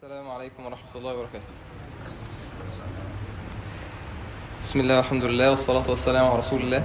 السلام عليكم ورحمة الله وبركاته بسم الله والحمد لله والصلاة والسلام على رسول الله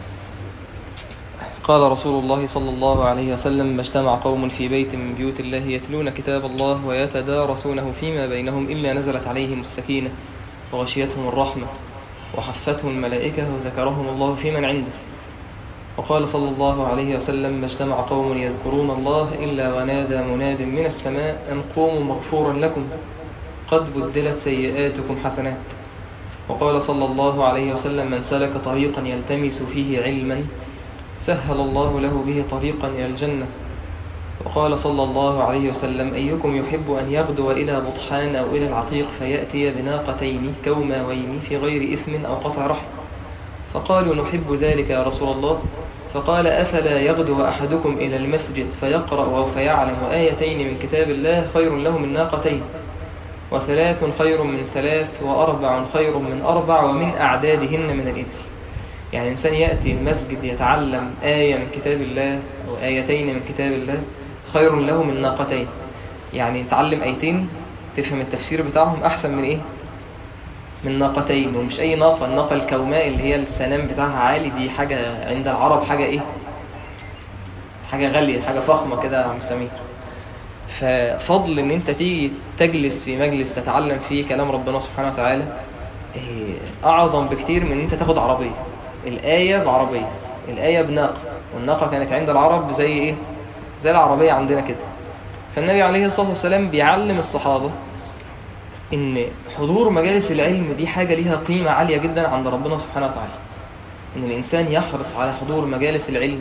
قال رسول الله صلى الله عليه وسلم ما اجتمع قوم في بيت من بيوت الله يتلون كتاب الله ويتدارسونه فيما بينهم إلا نزلت عليهم السكينة وغشيتهم الرحمة وحفتهم الملائكة وذكرهم الله في من عنده وقال صلى الله عليه وسلم ما اجتمع قوم يذكرون الله إلا ونادى مناد من السماء أن قوموا مغفورا لكم قد بدلت سيئاتكم حسنات وقال صلى الله عليه وسلم من سلك طريقا يلتمس فيه علما سهل الله له به طريقا إلى الجنة وقال صلى الله عليه وسلم أيكم يحب أن يغدو إلى بطحان أو إلى العقيق فيأتي بناقتين كوماوين في غير إثم أو قطع رحم فقالوا نحب ذلك يا رسول الله فقال أفلا يغدو أحدكم إلى المسجد فيقرأ أو فيعلم آيتين من كتاب الله خير له من ناقتين وثلاث خير من ثلاث وأربع خير من أربع ومن أعدادهن من الإبل يعني إنسان يأتي المسجد يتعلم آية من كتاب الله أو آيتين من كتاب الله خير له من ناقتين يعني يتعلم آيتين تفهم التفسير بتاعهم أحسن من إيه من ناقتين ومش أي ناقة الناقة الكوماء اللي هي السنام بتاعها عالي دي حاجة عند العرب حاجة إيه حاجة غالية حاجة فخمة كده يا عم سمير ففضل ان انت تيجي تجلس في مجلس تتعلم فيه كلام ربنا سبحانه وتعالى اعظم بكتير من ان انت تاخد عربية الآية بعربية الآية بناقة والناقة كانت عند العرب زي ايه زي العربية عندنا كده فالنبي عليه الصلاة والسلام بيعلم الصحابة ان حضور مجالس العلم دي حاجة ليها قيمة عالية جدا عند ربنا سبحانه وتعالى ان الانسان يحرص على حضور مجالس العلم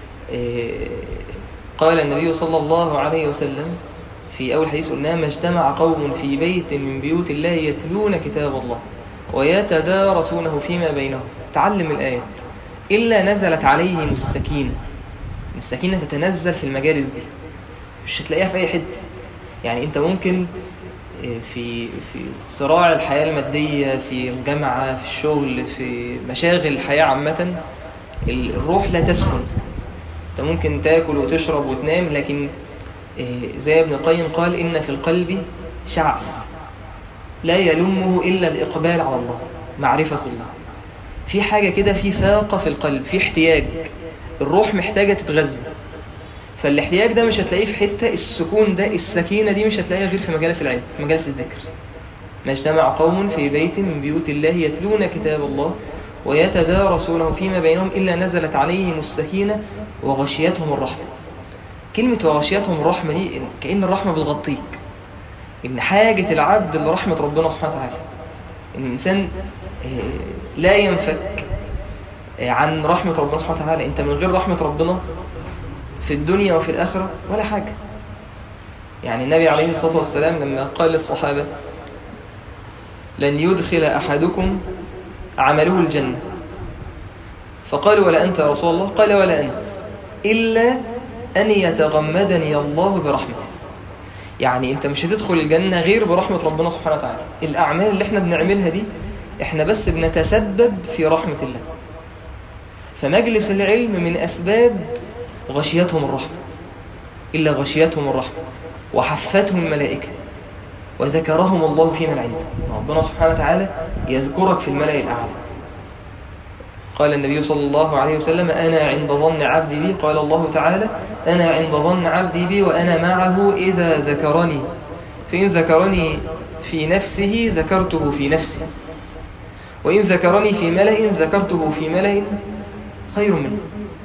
قال النبي صلى الله عليه وسلم في أول حديث قلنا ما اجتمع قوم في بيت من بيوت الله يتلون كتاب الله ويتدارسونه فيما بينهم تعلم الآيات إلا نزلت عليهم السكينة السكينة تتنزل في المجالس دي مش هتلاقيها في أي حتة يعني أنت ممكن في في صراع الحياة المادية في الجامعة في الشغل في مشاغل الحياة عامة الروح لا تسكن انت ممكن تاكل وتشرب وتنام لكن زي ابن القيم قال إن في القلب شعث لا يلمه إلا الإقبال على الله معرفة الله في حاجة كده في فاقة في القلب في احتياج الروح محتاجة تتغذى فالاحتياج ده مش هتلاقيه في حتة السكون ده السكينة دي مش هتلاقيها غير في مجالس العلم في مجالس الذكر ما اجتمع قوم في بيت من بيوت الله يتلون كتاب الله ويتدارسونه فيما بينهم إلا نزلت عليهم السكينة وغشيتهم الرحمة كلمة وغشيتهم الرحمة دي كأن الرحمة بتغطيك إن حاجة العبد لرحمة ربنا سبحانه وتعالى إن الإنسان لا ينفك عن رحمة ربنا سبحانه وتعالى أنت من غير رحمة ربنا في الدنيا وفي الآخرة ولا حاجة يعني النبي عليه الصلاة والسلام لما قال للصحابة لن يدخل أحدكم عمله الجنة فقالوا ولا أنت يا رسول الله قال ولا أنت إلا أن يتغمدني الله برحمته يعني أنت مش هتدخل الجنة غير برحمة ربنا سبحانه وتعالى الأعمال اللي احنا بنعملها دي احنا بس بنتسبب في رحمة الله فمجلس العلم من أسباب غشيتهم الرحمة إلا غشيتهم الرحمة وحفتهم الملائكة وذكرهم الله في من عنده ربنا سبحانه وتعالى يذكرك في الملأ الأعلى قال النبي صلى الله عليه وسلم أنا عند ظن عبدي بي قال الله تعالى أنا عند ظن عبدي بي وأنا معه إذا ذكرني فإن ذكرني في نفسه ذكرته في نفسي وإن ذكرني في ملأ ذكرته في ملأ خير منه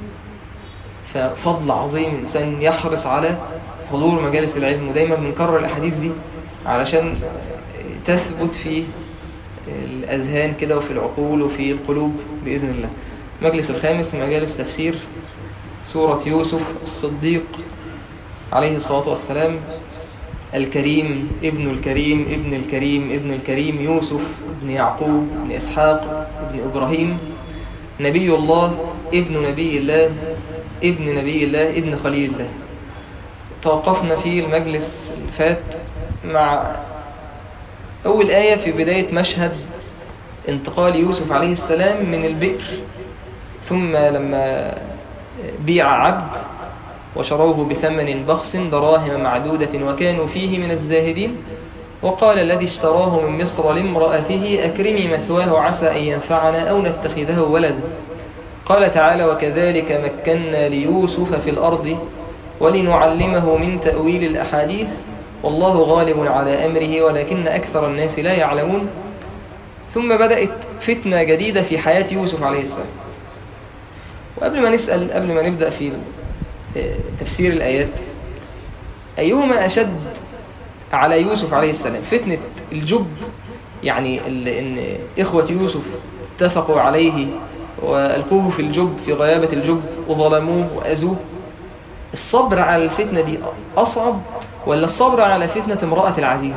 ففضل عظيم إنسان يحرص على حضور مجالس العلم ودايما بنكرر الأحاديث دي علشان تثبت في الأذهان كده وفي العقول وفي القلوب بإذن الله مجلس الخامس مجالس تفسير سورة يوسف الصديق عليه الصلاة والسلام الكريم ابن الكريم ابن الكريم ابن الكريم يوسف ابن يعقوب ابن إسحاق ابن إبراهيم نبي الله ابن نبي الله ابن نبي الله ابن خليل الله توقفنا في المجلس الفات مع أول آية في بداية مشهد انتقال يوسف عليه السلام من البئر ثم لما بيع عبد وشروه بثمن بخس دراهم معدودة وكانوا فيه من الزاهدين وقال الذي اشتراه من مصر لامرأته أكرمي مثواه عسى أن ينفعنا أو نتخذه ولدا قال تعالى وكذلك مكنا ليوسف في الأرض ولنعلمه من تأويل الأحاديث والله غالب على أمره ولكن أكثر الناس لا يعلمون ثم بدأت فتنة جديدة في حياة يوسف عليه السلام وقبل ما نسأل قبل ما نبدأ في تفسير الآيات أيهما أشد على يوسف عليه السلام فتنة الجب يعني إن إخوة يوسف اتفقوا عليه وألقوه في الجب في غيابة الجب وظلموه وأذوه الصبر على الفتنة دي أصعب ولا الصبر على فتنة امرأة العزيز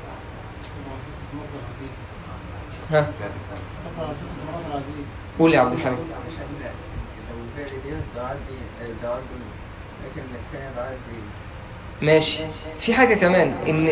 ها قول يا عبد الحميد ماشي في حاجة كمان ان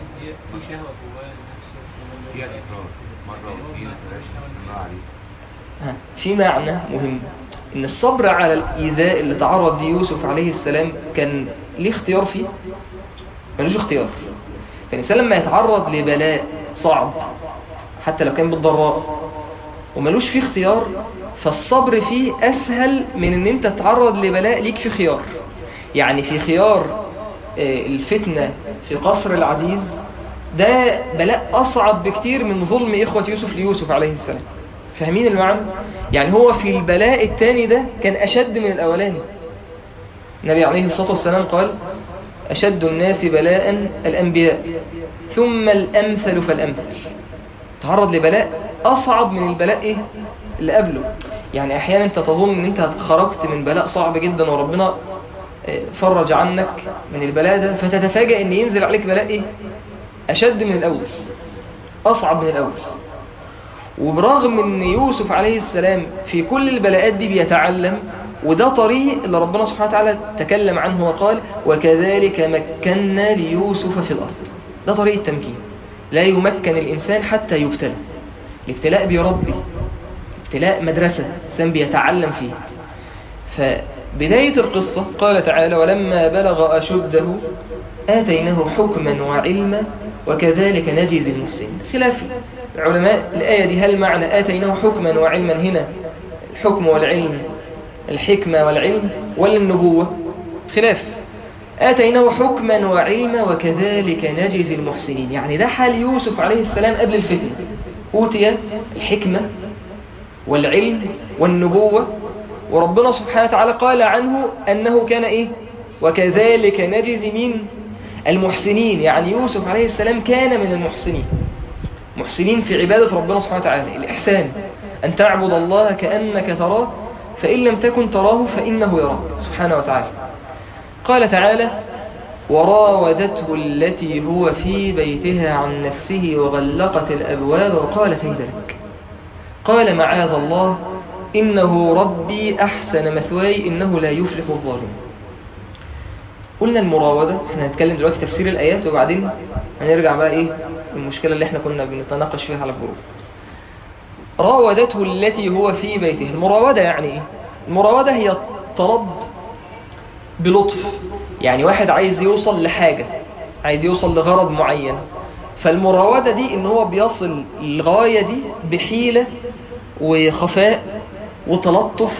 في معنى مهم ان الصبر على الايذاء اللي تعرض ليه يوسف عليه السلام كان ليه اختيار فيه ملوش اختيار فالإنسان لما يتعرض لبلاء صعب حتى لو كان بالضراء وملوش فيه اختيار فالصبر فيه أسهل من أن أنت تتعرض لبلاء ليك في خيار يعني في خيار الفتنة في قصر العزيز ده بلاء أصعب بكتير من ظلم إخوة يوسف ليوسف عليه السلام فاهمين المعنى؟ يعني هو في البلاء الثاني ده كان أشد من الأولاني النبي عليه الصلاة والسلام قال أشد الناس بلاء الأنبياء ثم الأمثل فالأمثل تعرض لبلاء أصعب من البلاء إيه؟ اللي قبله يعني أحيانا أنت تظن أن أنت خرجت من بلاء صعب جدا وربنا فرج عنك من البلاء ده فتتفاجأ أن ينزل عليك بلاء إيه؟ أشد من الأول أصعب من الأول وبرغم أن يوسف عليه السلام في كل البلاءات دي بيتعلم وده طريق اللي ربنا سبحانه وتعالى تكلم عنه وقال وكذلك مكنا ليوسف في الأرض ده طريق التمكين لا يمكن الإنسان حتى يبتلى الابتلاء بيربي ابتلاء مدرسة إنسان بيتعلم فيه فبداية القصة قال تعالى ولما بلغ أشده آتيناه حكما وعلما وكذلك نجزي المحسنين خلاف العلماء الآية دي هل معنى آتيناه حكما وعلما هنا الحكم والعلم الحكمة والعلم ولا النبوة خلاف آتيناه حكما وعلما وكذلك نجزي المحسنين يعني ده حال يوسف عليه السلام قبل الفتنة أوتي الحكمة والعلم والنبوة وربنا سبحانه وتعالى قال عنه أنه كان إيه وكذلك نجزي مين المحسنين يعني يوسف عليه السلام كان من المحسنين محسنين في عبادة ربنا سبحانه وتعالى الإحسان أن تعبد الله كأنك تراه فإن لم تكن تراه فإنه يراك سبحانه وتعالى قال تعالى وراودته التي هو في بيتها عن نفسه وغلقت الأبواب وقالت هيد لك قال معاذ الله إنه ربي أحسن مثواي إنه لا يفلح الظالم قلنا المراودة احنا هنتكلم دلوقتي تفسير الآيات وبعدين هنرجع بقى ايه المشكلة اللي احنا كنا بنتناقش فيها على الجروب راودته التي هو في بيته المراودة يعني ايه المراودة هي الطلب بلطف يعني واحد عايز يوصل لحاجة عايز يوصل لغرض معين فالمراودة دي ان هو بيصل الغاية دي بحيلة وخفاء وتلطف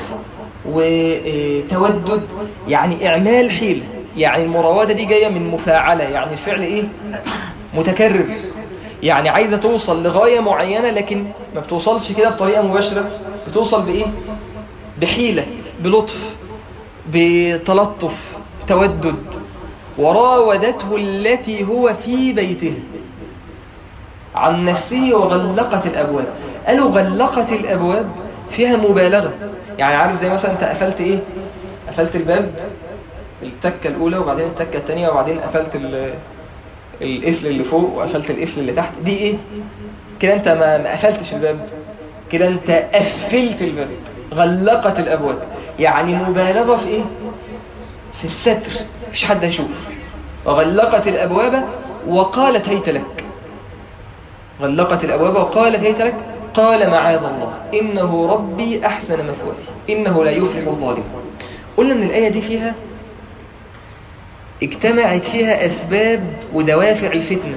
وتودد يعني اعمال حيلة يعني المراودة دي جاية من مفاعلة يعني الفعل ايه متكرر يعني عايزة توصل لغاية معينة لكن ما بتوصلش كده بطريقة مباشرة بتوصل بإيه بحيلة بلطف بتلطف تودد وراودته التي هو في بيته عن نفسه وغلقت الأبواب قالوا غلقت الأبواب فيها مبالغة يعني عارف زي مثلا انت قفلت ايه قفلت الباب التكة الأولى وبعدين التكة الثانية وبعدين قفلت القفل اللي فوق وقفلت القفل اللي تحت دي ايه كده انت ما قفلتش الباب كده انت قفلت الباب غلقت الابواب يعني مبالغه في ايه في الستر مفيش حد هيشوف وغلقت الابواب وقالت هيت لك غلقت الابواب وقالت هيت لك قال معاذ الله انه ربي احسن مثواي انه لا يفلح الظالم قلنا ان الايه دي فيها اجتمعت فيها أسباب ودوافع الفتنة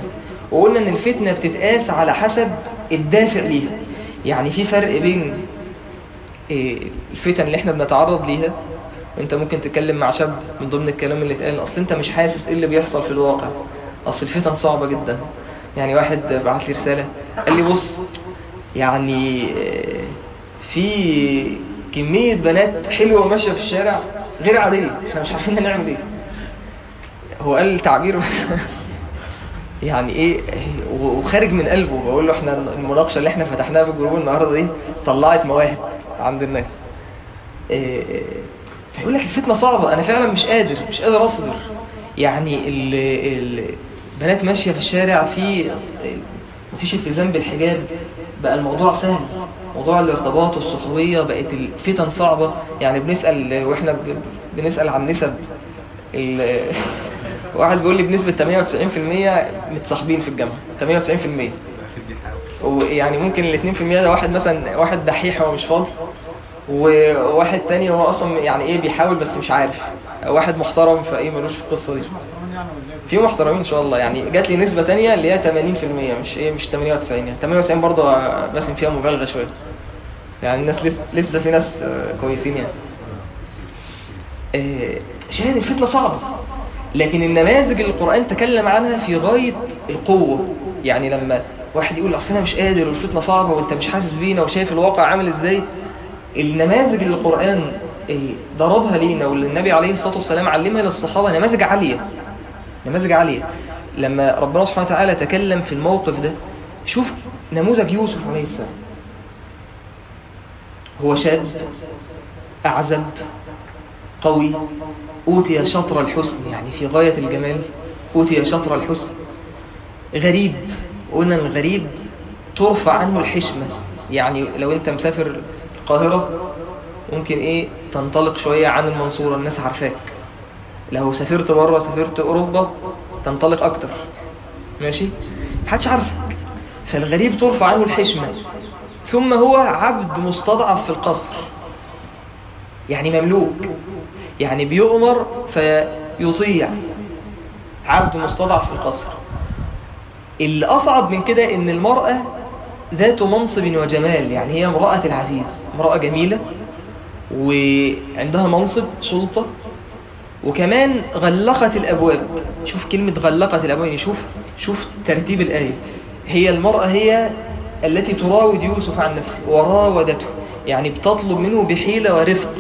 وقلنا ان الفتنة بتتقاس على حسب الدافع ليها يعني في فرق بين إيه، الفتن اللي احنا بنتعرض ليها انت ممكن تتكلم مع شاب من ضمن الكلام اللي اتقال اصل انت مش حاسس ايه اللي بيحصل في الواقع اصل الفتن صعبة جدا يعني واحد بعت لي رسالة قال لي بص يعني آه، في كمية بنات حلوة ماشية في الشارع غير عادية احنا مش عارفين هنعمل ايه هو قال تعبير يعني ايه وخارج من قلبه بقول له احنا المناقشة اللي احنا فتحناها في الجروب النهاردة دي طلعت مواهب عند الناس إيه فيقول لك الفتنة صعبة انا فعلا مش قادر مش قادر اصبر يعني ال- البنات ماشية في الشارع في مفيش التزام بالحجاب بقى الموضوع سهل موضوع الارتباط والصحوبية بقت الفتن صعبة يعني بنسأل واحنا ب- بنسأل عن نسب ال- واحد بيقول لي بنسبة 98% متصاحبين في الجامعة 98% ويعني ممكن ال 2% ده واحد مثلا واحد دحيح هو مش فاضي وواحد تاني هو اصلا يعني ايه بيحاول بس مش عارف واحد محترم فايه ملوش في القصة دي في محترمين ان شاء الله يعني جات لي نسبة تانية اللي هي 80% مش ايه مش 98 يعني 98 برضه باسم فيها مبالغة شوية يعني الناس لسه, لسه في ناس آه، كويسين يعني آه، شاهد الفتنة صعبة لكن النماذج اللي القرآن تكلم عنها في غاية القوة يعني لما واحد يقول اصل انا مش قادر والفتنة صعبة وانت مش حاسس بينا وشايف الواقع عامل ازاي النماذج اللي القرآن آه، ضربها لينا واللي النبي عليه الصلاة والسلام علمها للصحابة نماذج عالية نماذج عالية لما ربنا سبحانه وتعالى تكلم في الموقف ده شوف نموذج يوسف عليه السلام هو شاب أعزب قوي أوتي شطر الحسن يعني في غاية الجمال أوتي شطر الحسن غريب قلنا الغريب ترفع عنه الحشمة يعني لو أنت مسافر القاهرة ممكن إيه تنطلق شوية عن المنصورة الناس عارفاك لو سافرت بره سافرت أوروبا تنطلق أكتر ماشي محدش عارفك فالغريب ترفع عنه الحشمة ثم هو عبد مستضعف في القصر يعني مملوك يعني بيؤمر فيطيع عبد مستضعف في القصر اللي أصعب من كده إن المرأة ذات منصب وجمال يعني هي امرأة العزيز امرأة جميلة وعندها منصب سلطة وكمان غلقت الأبواب شوف كلمة غلقت الأبواب يعني شوف شوف ترتيب الآية هي المرأة هي التي تراود يوسف عن نفسه وراودته يعني بتطلب منه بحيلة ورفق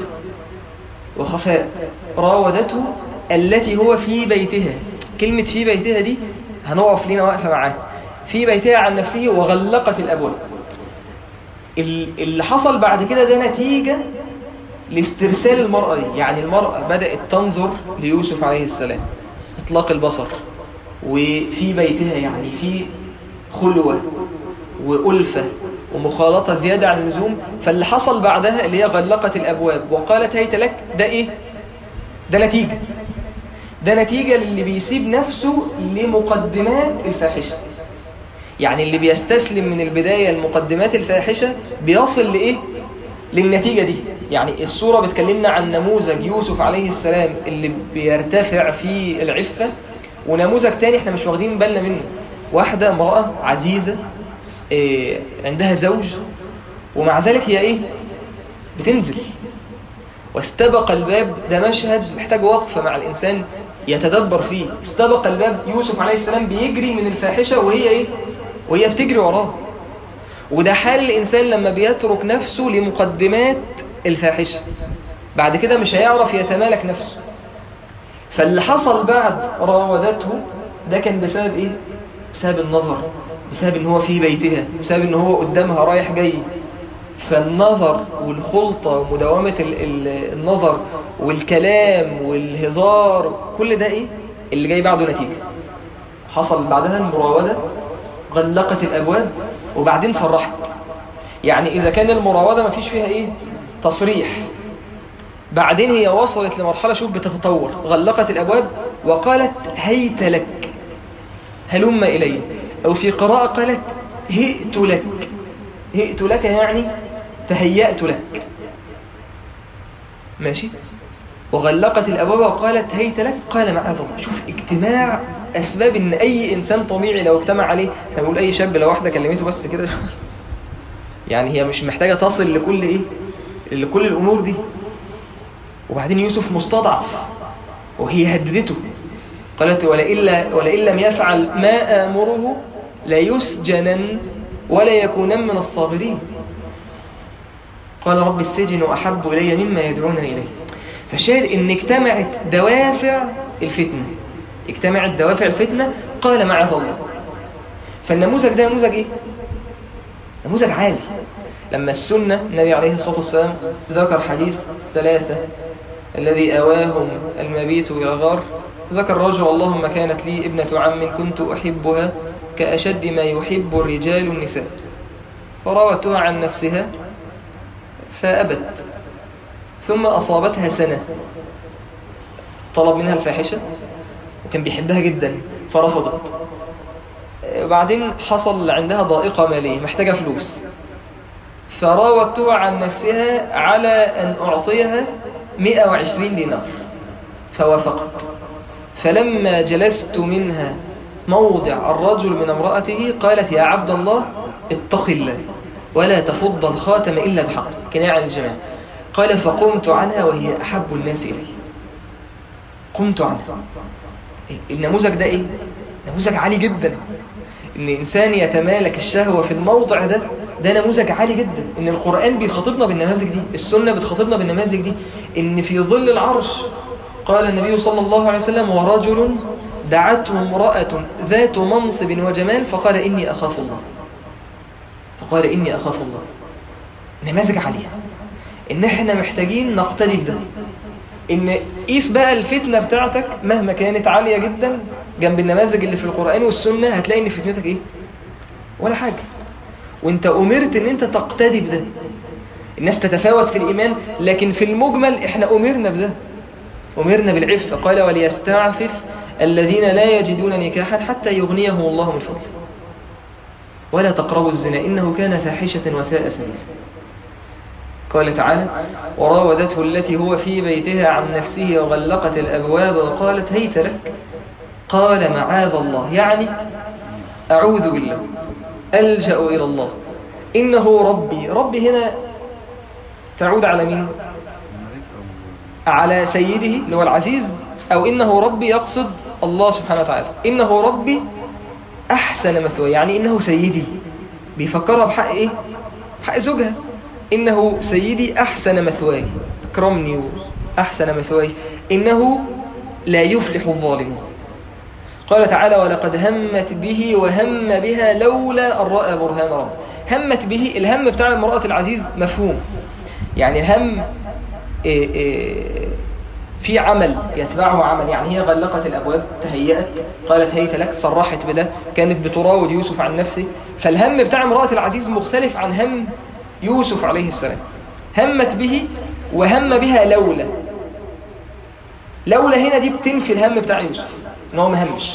وخفاء راودته التي هو في بيتها كلمة في بيتها دي هنقف لنا واقفة معاها في بيتها عن نفسه وغلقت الأبواب ال- اللي حصل بعد كده ده نتيجة لاسترسال المرأة دي يعني المرأة بدأت تنظر ليوسف عليه السلام اطلاق البصر وفي بيتها يعني في خلوة وألفة ومخالطة زيادة عن اللزوم فاللي حصل بعدها اللي هي غلقت الأبواب وقالت هيت لك ده إيه؟ ده نتيجة ده نتيجة للي بيسيب نفسه لمقدمات الفاحشة يعني اللي بيستسلم من البداية المقدمات الفاحشة بيصل لإيه؟ للنتيجة دي يعني الصورة بتكلمنا عن نموذج يوسف عليه السلام اللي بيرتفع في العفة ونموذج تاني احنا مش واخدين بالنا منه واحدة امرأة عزيزة إيه عندها زوج ومع ذلك هي ايه بتنزل واستبق الباب ده مشهد محتاج وقفة مع الإنسان يتدبر فيه استبق الباب يوسف عليه السلام بيجري من الفاحشة وهي ايه وهي بتجري وراه وده حال الإنسان لما بيترك نفسه لمقدمات الفاحشة بعد كده مش هيعرف يتمالك نفسه فاللي حصل بعد راودته ده كان بسبب ايه بسبب النظر بسبب ان هو في بيتها بسبب ان هو قدامها رايح جاي فالنظر والخلطة ومداومة ال- ال- النظر والكلام والهزار كل ده ايه اللي جاي بعده نتيجة حصل بعدها المراودة غلقت الأبواب وبعدين صرحت يعني إذا كان المراودة ما فيش فيها إيه تصريح بعدين هي وصلت لمرحلة شوف بتتطور غلقت الأبواب وقالت هيت لك هلم إلي أو في قراءة قالت هئت لك هئت لك يعني تهيأت لك ماشي وغلقت الأبواب وقالت هيت لك قال معاذ الله شوف اجتماع اسباب ان اي انسان طبيعي لو اجتمع عليه احنا بنقول اي شاب لو واحده كلمته بس كده يعني هي مش محتاجه تصل لكل ايه لكل الامور دي وبعدين يوسف مستضعف وهي هددته قالت ولئن ولئن لم يفعل ما آمره ليسجنن ولا يكونن من الصاغرين قال رب السجن أحب إلي مما يدعونني إليه فشاهد إن اجتمعت دوافع الفتنة اجتمعت دوافع الفتنة قال معاذ الله فالنموذج ده نموذج إيه؟ نموذج عالي لما السنة النبي عليه الصلاة والسلام ذكر حديث ثلاثة الذي أواهم المبيت إلى غار ذكر رجل اللهم كانت لي ابنة عم كنت أحبها كأشد ما يحب الرجال النساء فراوتها عن نفسها فأبت ثم أصابتها سنة طلب منها الفاحشة وكان بيحبها جدا فرفضت بعدين حصل عندها ضائقة مالية محتاجة فلوس فراودتها عن نفسها على أن أعطيها 120 دينار فوافقت فلما جلست منها موضع الرجل من امرأته قالت يا عبد الله اتق الله ولا تفض الخاتم إلا بحق كناية عن الجماعة قال فقمت عنها وهي أحب الناس إلي قمت عنها النموذج ده إيه؟ نموذج عالي جدا إن إنسان يتمالك الشهوة في الموضع ده ده نموذج عالي جدا إن القرآن بيخاطبنا بالنماذج دي السنة بتخاطبنا بالنماذج دي إن في ظل العرش قال النبي صلى الله عليه وسلم ورجل دعته امرأة ذات منصب وجمال فقال إني أخاف الله فقال إني أخاف الله نماذج عالية إن إحنا محتاجين نقتدي بده إن قيس بقى الفتنة بتاعتك مهما كانت عالية جدا جنب النماذج اللي في القرآن والسنة هتلاقي إن فتنتك إيه ولا حاجة وانت أمرت إن انت تقتدي بده الناس تتفاوت في الإيمان لكن في المجمل إحنا أمرنا بده أمرنا بالعفة قال وليستعفف الذين لا يجدون نكاحا حتى يغنيهم الله من فضله ولا تقربوا الزنا إنه كان فاحشة وساء سبيلا قال تعالى وراودته التي هو في بيتها عن نفسه وغلقت الأبواب وقالت هيت لك قال معاذ الله يعني أعوذ بالله ألجأ إلى الله إنه ربي ربي هنا تعود على مين على سيده اللي هو العزيز أو إنه ربي يقصد الله سبحانه وتعالى إنه ربي أحسن مثواي يعني إنه سيدي بيفكرها بحق إيه حق زوجها إنه سيدي أحسن مثواي أكرمني أحسن مثواي إنه لا يفلح الظالمون قال تعالى ولقد همت به وهم بها لولا أن رأى برهان رب همت به الهم بتاع المرأة العزيز مفهوم يعني الهم إيه إيه في عمل يتبعه عمل يعني هي غلقت الأبواب تهيأت قالت هيت لك صرحت بده كانت بتراود يوسف عن نفسه فالهم بتاع امرأة العزيز مختلف عن هم يوسف عليه السلام همت به وهم بها لولا لولا هنا دي بتنفي الهم بتاع يوسف ان هو مهمش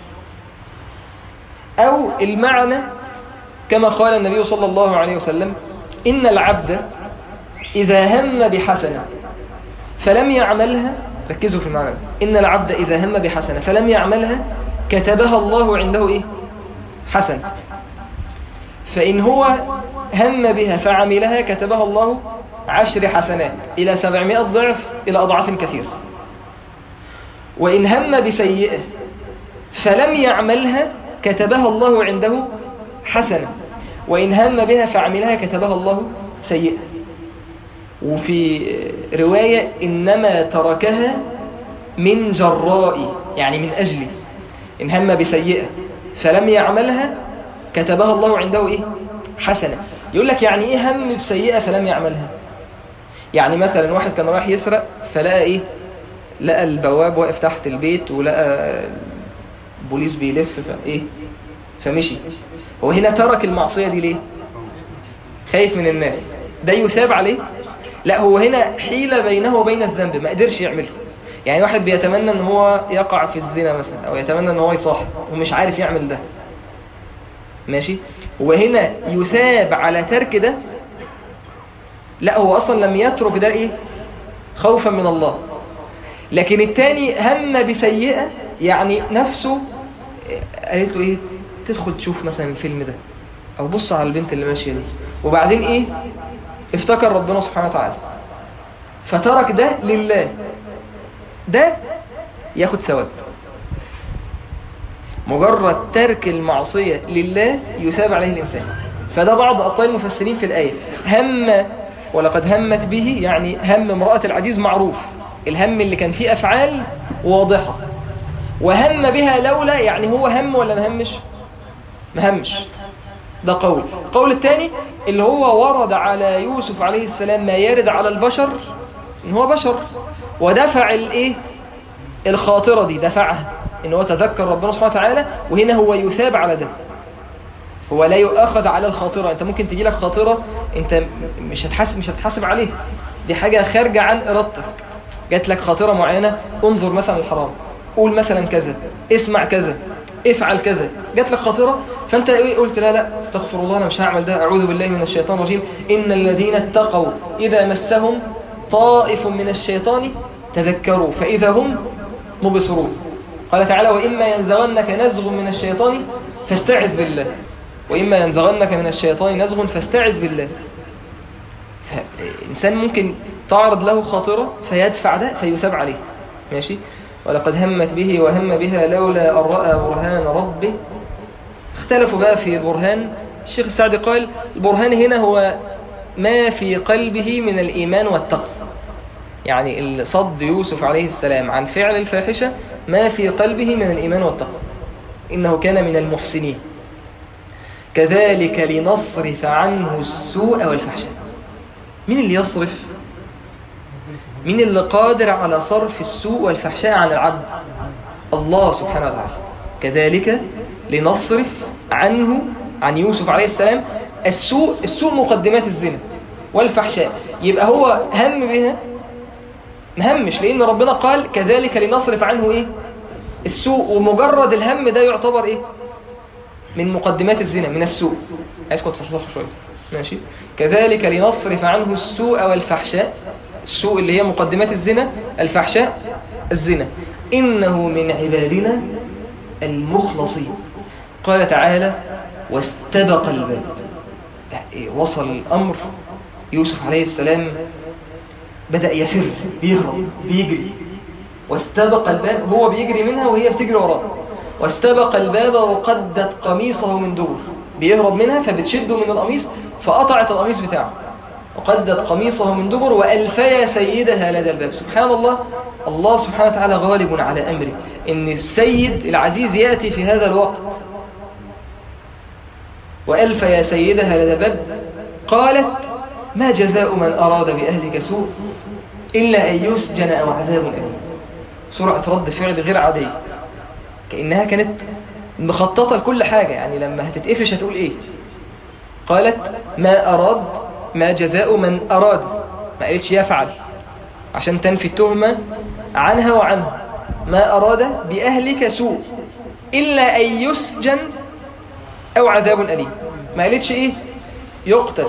او المعنى كما قال النبي صلى الله عليه وسلم ان العبد اذا هم بحسنه فلم يعملها ركزوا في المعنى إن العبد إذا هم بحسنة فلم يعملها كتبها الله عنده إيه حسنة فإن هو هم بها فعملها كتبها الله عشر حسنات إلى سبعمائة ضعف إلى أضعاف كثيرة وإن هم بسيئة فلم يعملها كتبها الله عنده حسنة وإن هم بها فعملها كتبها الله سيئة وفي رواية إنما تركها من جراء يعني من أجلي إن هم بسيئة فلم يعملها كتبها الله عنده إيه حسنة يقول لك يعني إيه هم بسيئة فلم يعملها يعني مثلا واحد كان رايح يسرق فلقى إيه لقى البواب واقف تحت البيت ولقى البوليس بيلف فإيه فمشي هو هنا ترك المعصية دي ليه خايف من الناس ده يثاب عليه لا هو هنا حيلة بينه وبين الذنب ما قدرش يعمله يعني واحد بيتمنى ان هو يقع في الزنا مثلا او يتمنى ان هو يصاحب ومش عارف يعمل ده ماشي وهنا يثاب على ترك ده لا هو اصلا لم يترك ده ايه خوفا من الله لكن التاني هم بسيئة يعني نفسه قالت له ايه تدخل تشوف مثلا الفيلم ده او بص على البنت اللي ماشيه دي وبعدين ايه افتكر ربنا سبحانه وتعالى فترك ده لله ده ياخد ثواب مجرد ترك المعصية لله يثاب عليه الإنسان فده بعض أقوال المفسرين في الآية هم ولقد همت به يعني هم امرأة العزيز معروف الهم اللي كان فيه أفعال واضحة وهم بها لولا يعني هو هم ولا مهمش مهمش ده قول القول الثاني اللي هو ورد على يوسف عليه السلام ما يرد على البشر ان هو بشر ودفع الايه الخاطرة دي دفعها ان هو تذكر ربنا سبحانه وتعالى وهنا هو يثاب على ده هو لا يؤخذ على الخاطرة انت ممكن تجي لك خاطرة انت مش هتحاسب مش هتحاسب عليها دي حاجة خارجة عن ارادتك جات لك خاطرة معينة انظر مثلا الحرام قول مثلا كذا اسمع كذا افعل كذا جات لك خاطرة فانت ايه قلت لا لا استغفر الله انا مش هعمل ده اعوذ بالله من الشيطان الرجيم ان الذين اتقوا اذا مسهم طائف من الشيطان تذكروا فاذا هم مبصرون قال تعالى وإما ينزغنك نزغ من الشيطان فاستعذ بالله وإما ينزغنك من الشيطان نزغ فاستعذ بالله إنسان ممكن تعرض له خاطرة فيدفع ده فيثاب عليه ماشي ولقد همت به وهم بها لولا أن رأى برهان ربه اختلفوا بقى في البرهان الشيخ السعدي قال البرهان هنا هو ما في قلبه من الإيمان والتقوى يعني صد يوسف عليه السلام عن فعل الفاحشة ما في قلبه من الإيمان والتقوى إنه كان من المحسنين كذلك لنصرف عنه السوء والفحشاء مين اللي يصرف مين اللي قادر على صرف السوء والفحشاء عن العبد الله سبحانه وتعالى كذلك لنصرف عنه عن يوسف عليه السلام السوء السوء مقدمات الزنا والفحشاء يبقى هو هم بها مهمش لأن ربنا قال كذلك لنصرف عنه إيه السوء ومجرد الهم ده يعتبر إيه من مقدمات الزنا من السوء عايزكم تصحصحوا شوية ماشي كذلك لنصرف عنه السوء والفحشاء السوء اللي هي مقدمات الزنا الفحشاء الزنا إنه من عبادنا المخلصين قال تعالى واستبق الباب وصل الأمر يوسف عليه السلام بدأ يفر بيهرب بيجري واستبق الباب هو بيجري منها وهي بتجري وراه واستبق الباب وقدت قميصه من دور بيهرب منها فبتشده من القميص فقطعت القميص بتاعه وقدت قميصه من دبر وألفيا سيدها لدى الباب سبحان الله الله سبحانه وتعالى غالب على أمره إن السيد العزيز يأتي في هذا الوقت وألفيا سيدها لدى الباب قالت ما جزاء من أراد بأهلك سوء إلا أن يسجن أو عذاب أليم سرعة رد فعل غير عادية كأنها كانت مخططة لكل حاجة يعني لما هتتقفش هتقول إيه قالت ما أراد ما جزاء من أراد ما قالتش يفعل عشان تنفي التهمة عنها وعنه ما أراد بأهلك سوء إلا أن يسجن أو عذاب أليم ما قالتش إيه يقتل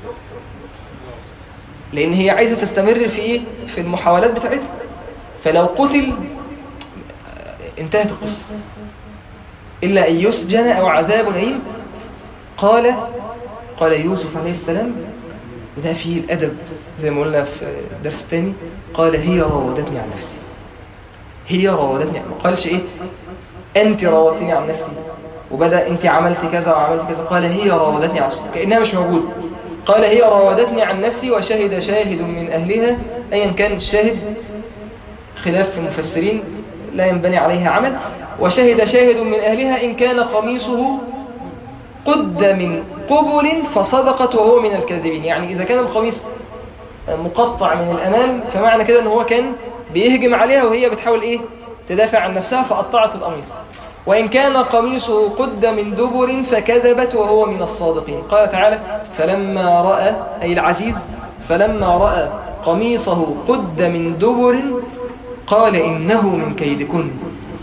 لأن هي عايزة تستمر في إيه في المحاولات بتاعتها فلو قتل انتهت القصة إلا أن يسجن أو عذاب أليم قال قال يوسف عليه السلام وده فيه الأدب زي ما قلنا في درس تاني قال هي راودتني عن نفسي هي راودتني ما قالش إيه أنت راودتني عن نفسي وبدأ أنت عملت كذا وعملت كذا قال هي راودتني عن نفسي كأنها مش موجودة قال هي راودتني عن نفسي وشهد شاهد من أهلها أيا كان الشاهد خلاف في المفسرين لا ينبني عليها عمل وشهد شاهد من أهلها إن كان قميصه قد من قبل فصدقت وهو من الكاذبين يعني إذا كان القميص مقطع من الأمام فمعنى كده أن هو كان بيهجم عليها وهي بتحاول إيه تدافع عن نفسها فقطعت القميص وإن كان قميصه قد من دبر فكذبت وهو من الصادقين قال تعالى فلما رأى أي العزيز فلما رأى قميصه قد من دبر قال إنه من كيدكن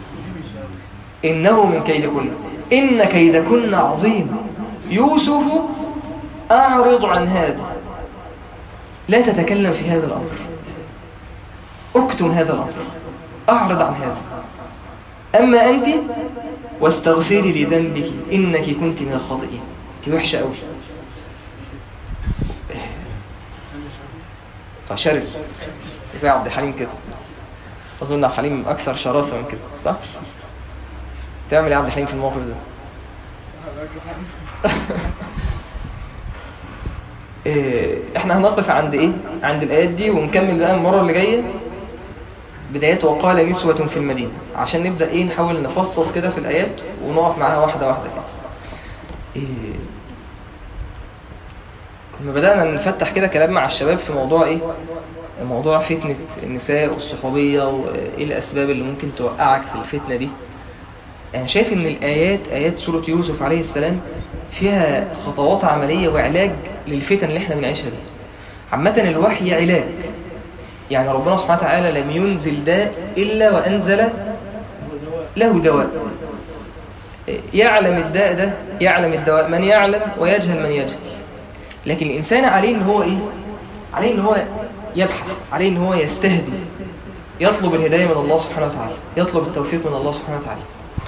إنه من كيدكن إن كيدكن عظيم يوسف أعرض عن هذا لا تتكلم في هذا الأمر اكتم هذا الأمر أعرض عن هذا أما أنت واستغفري لذنبك إنك كنت من الخاطئين دي وحشة أوي فشرف زي عبد الحليم كده أظن عبد الحليم أكثر شراسة من كده صح؟ تعمل إيه يا عبد الحليم في الموقف ده؟ إيه، احنا هنقف عند ايه عند الايات دي ونكمل بقى المره اللي جايه بدايات وقال نسوة في المدينة عشان نبدأ ايه نحاول نفصص كده في الآيات ونقف معاها واحدة واحدة كده إيه لما بدأنا نفتح كده كلام مع الشباب في موضوع ايه موضوع فتنة النساء والصحوبية وايه الأسباب اللي ممكن توقعك في الفتنة دي أنا شايف إن الآيات آيات سورة يوسف عليه السلام فيها خطوات عملية وعلاج للفتن اللي احنا بنعيشها دي عامة الوحي علاج يعني ربنا سبحانه وتعالى لم ينزل داء إلا وأنزل له دواء يعلم الداء ده يعلم الدواء من يعلم ويجهل من يجهل لكن الإنسان عليه إن هو إيه عليه إن هو يبحث عليه إن هو يستهدي يطلب الهداية من الله سبحانه وتعالى يطلب التوفيق من الله سبحانه وتعالى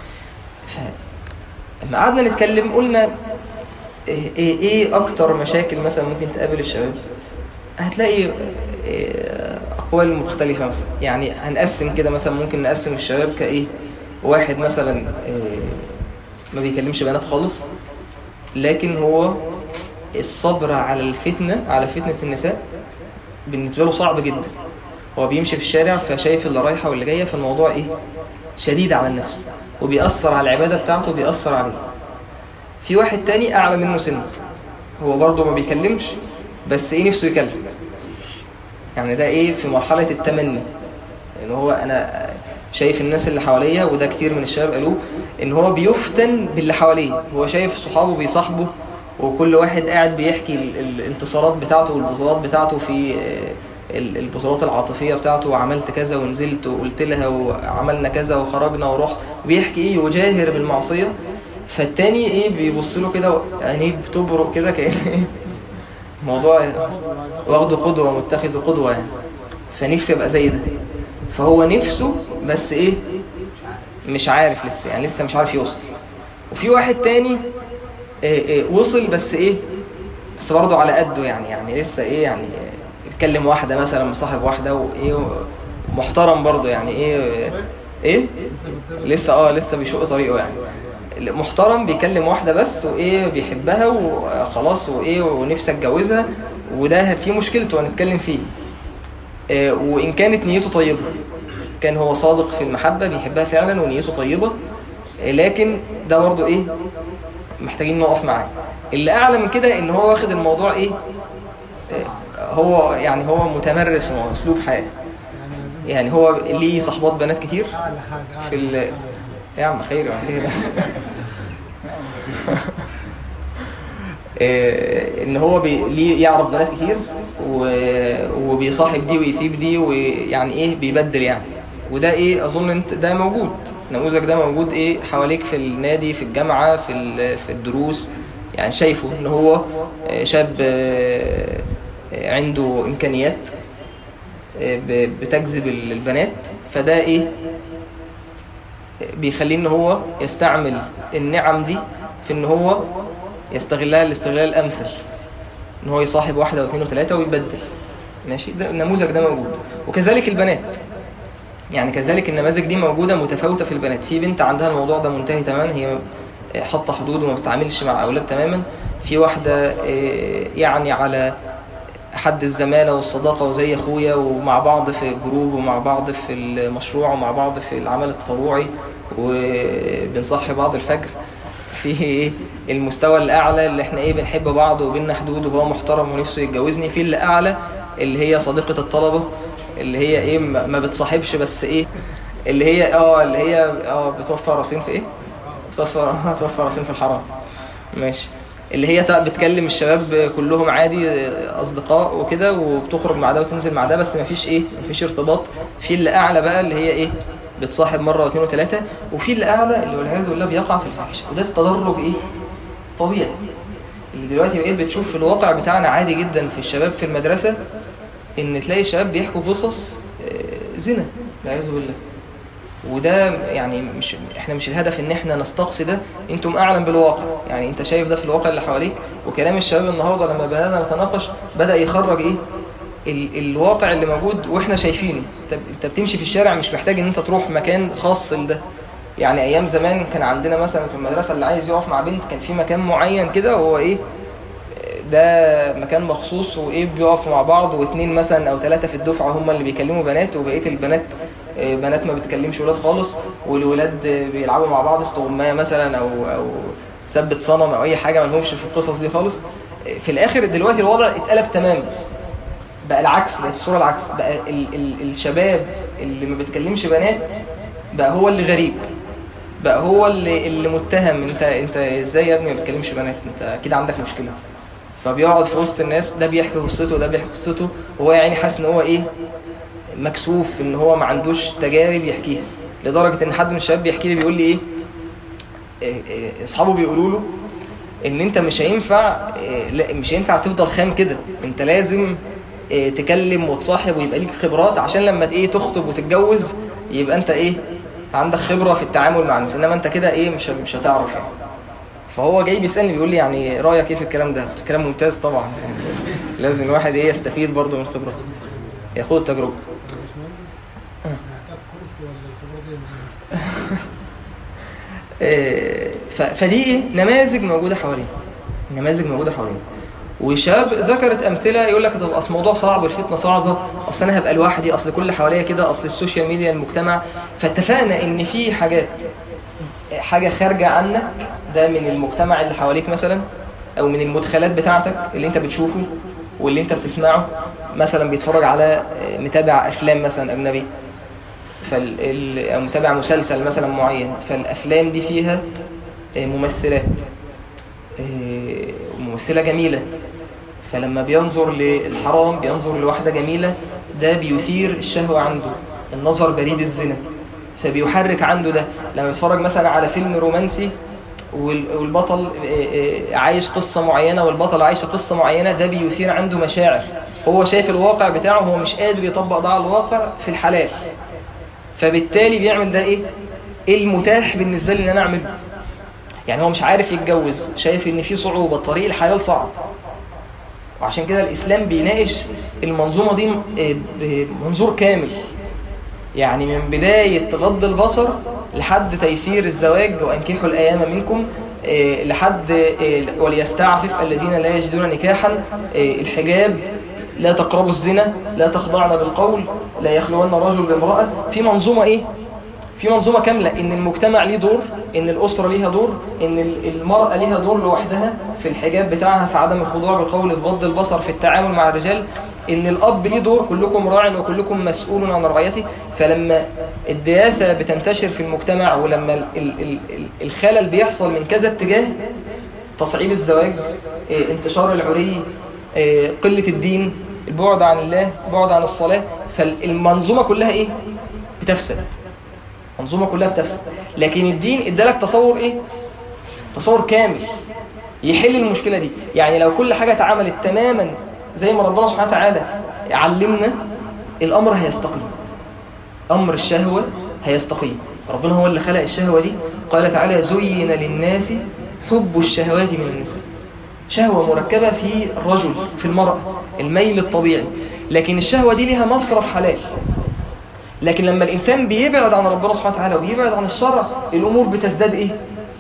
لما قعدنا نتكلم قلنا إيه, إيه, إيه أكتر مشاكل مثلا ممكن تقابل الشباب هتلاقي أقوال مختلفة مثلا يعني هنقسم كده مثلا ممكن نقسم الشباب كإيه واحد مثلا ما بيكلمش بنات خالص لكن هو الصبر على الفتنة على فتنة النساء بالنسبة له صعب جدا هو بيمشي في الشارع فشايف اللي رايحة واللي جاية فالموضوع إيه شديد على النفس وبيأثر على العبادة بتاعته وبيأثر عليه في واحد تاني أعلى منه سن هو برضه ما بيكلمش بس إيه نفسه يكلم يعني ده إيه في مرحلة التمني إن هو أنا شايف الناس اللي حواليا وده كتير من الشباب قالوه إن هو بيفتن باللي حواليه هو شايف صحابه بيصاحبه وكل واحد قاعد بيحكي الانتصارات بتاعته والبطولات بتاعته في البطولات العاطفية بتاعته وعملت كذا ونزلت وقلت لها وعملنا كذا وخرجنا ورحت بيحكي ايه يجاهر بالمعصية فالتاني ايه بيبص له كده عينيه بتبرق كده كأن ايه موضوع واخده قدوة متخذ قدوة يعني فنفسه يبقى زي ده فهو نفسه بس ايه مش عارف لسه يعني لسه مش عارف يوصل وفي واحد تاني إيه إيه وصل بس ايه بس برضه على قده يعني يعني لسه ايه يعني يتكلم واحدة مثلا مصاحب واحدة وايه محترم برضه يعني ايه ايه لسه اه لسه بيشق طريقه يعني محترم بيكلم واحدة بس وايه بيحبها وخلاص وايه ونفسه اتجوزها وده في مشكلته هنتكلم فيه إيه وان كانت نيته طيبة كان هو صادق في المحبة بيحبها فعلا ونيته طيبة إيه لكن ده برضه ايه محتاجين نقف معاه اللي اعلى من كده ان هو واخد الموضوع ايه هو يعني هو متمرس واسلوب حياة يعني هو ليه صحبات بنات كتير في ال يا عم خير يا خير ان هو بي... ليه يعرف بنات كتير و... وبيصاحب دي ويسيب دي ويعني ايه بيبدل يعني وده ايه اظن انت ده موجود النموذج ده موجود ايه حواليك في النادي في الجامعة في ال... في الدروس يعني شايفه ان هو شاب عنده امكانيات بتجذب البنات فده ايه بيخليه ان هو يستعمل النعم دي في ان هو يستغلها الاستغلال الامثل ان هو يصاحب واحدة واثنين وثلاثة ويبدل ماشي ده النموذج ده موجود وكذلك البنات يعني كذلك النماذج دي موجودة متفاوتة في البنات في بنت عندها الموضوع ده منتهي تماما هي حاطة حدود وما بتتعاملش مع أولاد تماما في واحدة يعني على حد الزمالة والصداقة وزي أخويا ومع بعض في الجروب ومع بعض في المشروع ومع بعض في العمل التطوعي وبنصحي بعض الفجر في المستوى الأعلى اللي احنا ايه بنحب بعض وبيننا حدود وهو محترم ونفسه يتجوزني في اللي أعلى اللي هي صديقة الطلبة اللي هي ايه ما بتصاحبش بس ايه اللي هي اه اللي هي اه بتوفر راسين في ايه بتوفر بتوفر راسين في الحرام ماشي اللي هي بتكلم الشباب كلهم عادي اصدقاء وكده وبتخرج مع ده وتنزل مع ده بس مفيش ايه مفيش ارتباط في اللي اعلى بقى اللي هي ايه بتصاحب مرة واثنين وثلاثة وفي اللي اعلى اللي والعياذ بالله بيقع في الفحش وده التدرج ايه طبيعي اللي دلوقتي بقيت بتشوف في الواقع بتاعنا عادي جدا في الشباب في المدرسة ان تلاقي الشباب بيحكوا قصص زنا والعياذ بالله وده يعني مش احنا مش الهدف ان احنا نستقصي ده انتم اعلم بالواقع يعني انت شايف ده في الواقع اللي حواليك وكلام الشباب النهارده لما بدانا نتناقش بدا يخرج ايه ال الواقع اللي موجود واحنا شايفينه انت انت بتمشي في الشارع مش محتاج ان انت تروح مكان خاص لده يعني ايام زمان كان عندنا مثلا في المدرسه اللي عايز يقف مع بنت كان في مكان معين كده وهو ايه ده مكان مخصوص وايه بيقفوا مع بعض واثنين مثلا او ثلاثة في الدفعة هم اللي بيكلموا بنات وبقية البنات آه، بنات ما بتكلمش ولاد خالص والولاد بيلعبوا مع بعض استغماية مثلا او او ثبت صنم او اي حاجة ما لهمش في القصص دي خالص آه، في الاخر دلوقتي الوضع اتقلب تماما بقى العكس بقت الصورة العكس بقى ال ال الشباب اللي ما بتكلمش بنات بقى هو اللي غريب بقى هو اللي, اللي متهم انت انت ازاي يا ابني ما بتكلمش بنات انت اكيد عندك مشكلة فبيقعد في وسط الناس ده بيحكي قصته وده بيحكي قصته وهو يعني حاسس ان هو ايه مكسوف ان هو ما عندوش تجارب يحكيها لدرجة ان حد من الشباب بيحكي لي بيقول لي ايه إيه، إيه، اصحابه بيقولوا له ان انت مش هينفع إيه، لا مش هينفع تفضل خام كده انت لازم إيه، تكلم وتصاحب ويبقى ليك خبرات عشان لما ت- ايه تخطب وتتجوز يبقى انت ايه عندك خبرة في التعامل مع الناس انما انت كده ايه مش مش هتعرف يعني فهو جاي بيسألني بيقول لي يعني رأيك ايه في الكلام ده كلام ممتاز طبعا لازم الواحد ايه يستفيد برضه من خبرته ياخد التجربة محتاج كورس ولا الخبرة دي إيه، ف- فدي ايه نماذج موجودة حوالينا نماذج موجودة حوالينا وشاب ذكرت امثله يقول لك طب اصل الموضوع صعب الفتنه صعبه اصل انا هبقى لوحدي اصل كل حواليا كده اصل السوشيال ميديا المجتمع فاتفقنا ان في حاجات حاجه خارجه عنك ده من المجتمع اللي حواليك مثلا او من المدخلات بتاعتك اللي انت بتشوفه واللي انت بتسمعه مثلا بيتفرج على متابع افلام مثلا اجنبي فال ال- أو متابع مسلسل مثلا معين فالافلام دي فيها ممثلات إيه، ممثلة جميلة فلما بينظر للحرام بينظر لواحدة جميلة ده بيثير الشهوة عنده النظر بريد الزنا فبيحرك عنده ده لما بيتفرج مثلا على فيلم رومانسي وال- والبطل إيه، إيه، عايش قصة معينة والبطل عايشة قصة معينة ده بيثير عنده مشاعر هو شايف الواقع بتاعه هو مش قادر يطبق ده على الواقع في الحلال فبالتالي بيعمل ده ايه ايه المتاح بالنسبة لي ان انا اعمله يعني هو مش عارف يتجوز شايف ان في صعوبة طريق الحلال صعب وعشان كده الاسلام بيناقش المنظومة دي م- بمنظور كامل يعني من بداية غض البصر لحد تيسير الزواج وأنكحوا الأيام منكم إيه، لحد إيه، وليستعفف الذين لا يجدون نكاحا إيه، الحجاب لا تقربوا الزنا لا تخضعن بالقول لا يخلون رجل بامرأة في منظومة ايه في منظومة كاملة ان المجتمع ليه دور ان الاسرة ليها دور ان ال- المرأة ليها دور لوحدها في الحجاب بتاعها في عدم الخضوع بالقول في غض البصر في التعامل مع الرجال ان الاب ليه دور كلكم راع وكلكم مسؤول عن رعيته فلما الدياثة بتنتشر في المجتمع ولما ال- ال- ال- ال- الخلل بيحصل من كذا اتجاه تصعيد الزواج إيه، انتشار العري إيه، قلة الدين البعد عن الله البعد عن الصلاة فالمنظومة كلها ايه بتفسد المنظومة كلها بتفسد لكن الدين ادالك تصور ايه تصور كامل يحل المشكلة دي يعني لو كل حاجة اتعملت تماما زي ما ربنا سبحانه وتعالى علمنا الامر هيستقيم امر الشهوة هيستقيم ربنا هو اللي خلق الشهوة دي قال تعالى زين للناس حب الشهوات من النساء شهوة مركبة في الرجل في المرأة الميل الطبيعي لكن الشهوة دي لها مصرف حلال لكن لما الإنسان بيبعد عن ربنا سبحانه وتعالى وبيبعد عن الشرع الأمور بتزداد إيه؟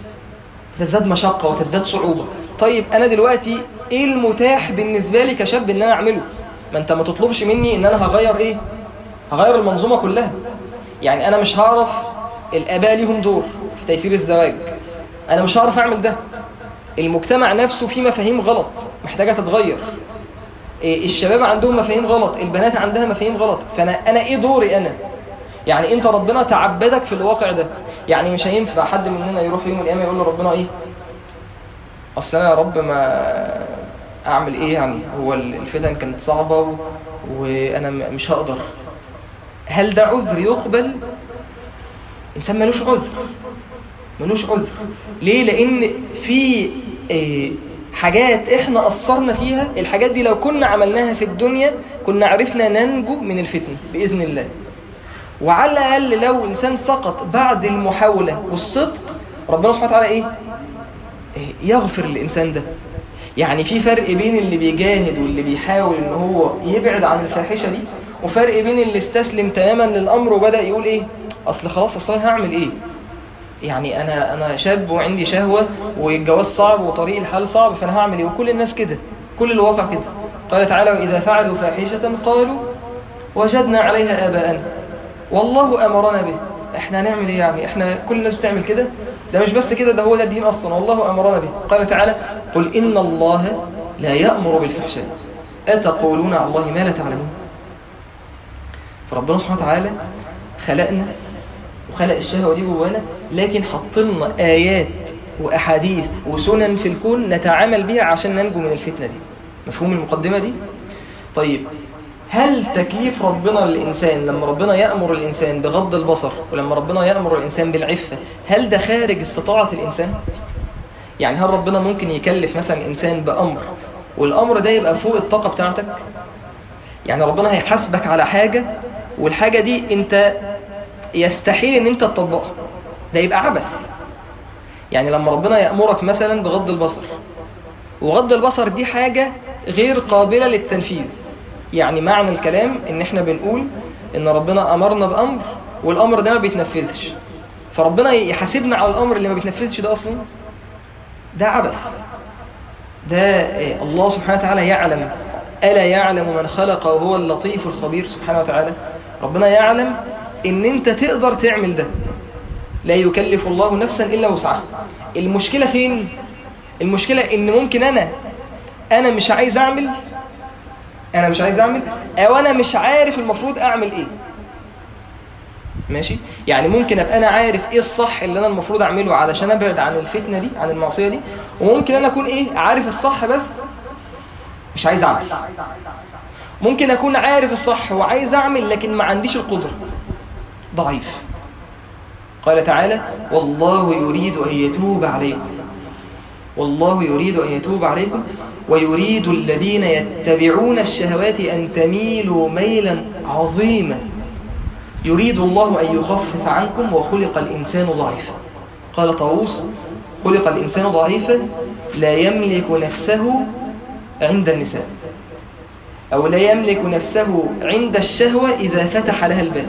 بتزداد مشقة وتزداد صعوبة طيب أنا دلوقتي إيه المتاح بالنسبة لي كشاب إن أنا أعمله؟ ما أنت ما تطلبش مني إن أنا هغير إيه؟ هغير المنظومة كلها يعني أنا مش هعرف الآباء ليهم دور في تيسير الزواج أنا مش هعرف أعمل ده المجتمع نفسه فيه مفاهيم غلط محتاجة تتغير إيه، الشباب عندهم مفاهيم غلط البنات عندها مفاهيم غلط فانا انا ايه دوري انا يعني انت ربنا تعبدك في الواقع ده يعني مش هينفع حد مننا يروح يوم من الايام يقول لربنا ايه اصل انا يا رب ما اعمل ايه يعني هو الفتن كانت صعبة و... وانا م- مش هقدر هل ده عذر يقبل انسان ملوش عذر ملوش عذر ليه لان في آه، حاجات احنا قصرنا فيها الحاجات دي لو كنا عملناها في الدنيا كنا عرفنا ننجو من الفتنة بإذن الله وعلى الأقل لو إنسان سقط بعد المحاولة والصدق ربنا سبحانه وتعالى إيه؟ إيه؟ يغفر للإنسان ده يعني في فرق بين اللي بيجاهد واللي بيحاول إن هو يبعد عن الفاحشة دي وفرق بين اللي استسلم تماما للأمر وبدأ يقول إيه؟ أصل خلاص أصل أنا هعمل إيه؟ يعني أنا أنا شاب وعندي شهوة والجواز صعب وطريق الحال صعب فأنا هعمل إيه؟ وكل الناس كده كل الواقع كده قال تعالى وإذا فعلوا فاحشة قالوا وجدنا عليها آباءنا والله أمرنا به احنا هنعمل ايه يعني احنا كل الناس بتعمل كده ده مش بس كده ده هو ده الدين اصلا والله امرنا به قال تعالى قل ان الله لا يأمر بالفحشاء اتقولون على الله ما لا تعلمون فربنا سبحانه وتعالى خلقنا وخلق الشهوة دي جوانا لكن حط لنا آيات وأحاديث وسنن في الكون نتعامل بها عشان ننجو من الفتنة دي مفهوم المقدمة دي؟ طيب هل تكليف ربنا للإنسان لما ربنا يأمر الإنسان بغض البصر ولما ربنا يأمر الإنسان بالعفة هل ده خارج استطاعة الإنسان؟ يعني هل ربنا ممكن يكلف مثلا إنسان بأمر والأمر ده يبقى فوق الطاقة بتاعتك؟ يعني ربنا هيحاسبك على حاجة والحاجة دي انت يستحيل ان انت تطبقها ده يبقى عبث يعني لما ربنا يأمرك مثلا بغض البصر وغض البصر دي حاجة غير قابلة للتنفيذ يعني معنى الكلام ان احنا بنقول ان ربنا امرنا بامر والامر ده ما بيتنفذش فربنا يحاسبنا على الامر اللي ما بيتنفذش ده اصلا ده عبث ده الله سبحانه وتعالى يعلم ألا يعلم من خلق وهو اللطيف الخبير سبحانه وتعالى ربنا يعلم ان انت تقدر تعمل ده لا يكلف الله نفسا الا وسعها المشكلة فين المشكلة ان ممكن انا انا مش عايز اعمل انا مش عايز اعمل او انا مش عارف المفروض اعمل ايه ماشي يعني ممكن ابقى انا عارف ايه الصح اللي انا المفروض اعمله علشان ابعد عن الفتنة دي عن المعصية دي وممكن انا اكون ايه عارف الصح بس مش عايز اعمل ممكن اكون عارف الصح وعايز اعمل لكن ما عنديش القدرة ضعيف قال تعالى والله يريد ان يتوب عليكم والله يريد ان يتوب عليكم ويريد الذين يتبعون الشهوات ان تميلوا ميلا عظيما يريد الله ان يخفف عنكم وخلق الانسان ضعيفا قال طاووس خلق الانسان ضعيفا لا يملك نفسه عند النساء أو لا يملك نفسه عند الشهوة إذا فتح لها الباب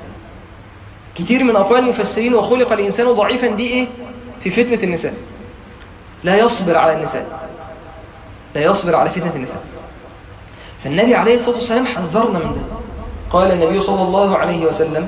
كتير من أقوال المفسرين وخلق الإنسان ضعيفا دي إيه؟ في فتنة النساء لا يصبر على النساء لا يصبر على فتنة النساء فالنبي عليه الصلاة والسلام حذرنا من ده قال النبي صلى الله عليه وسلم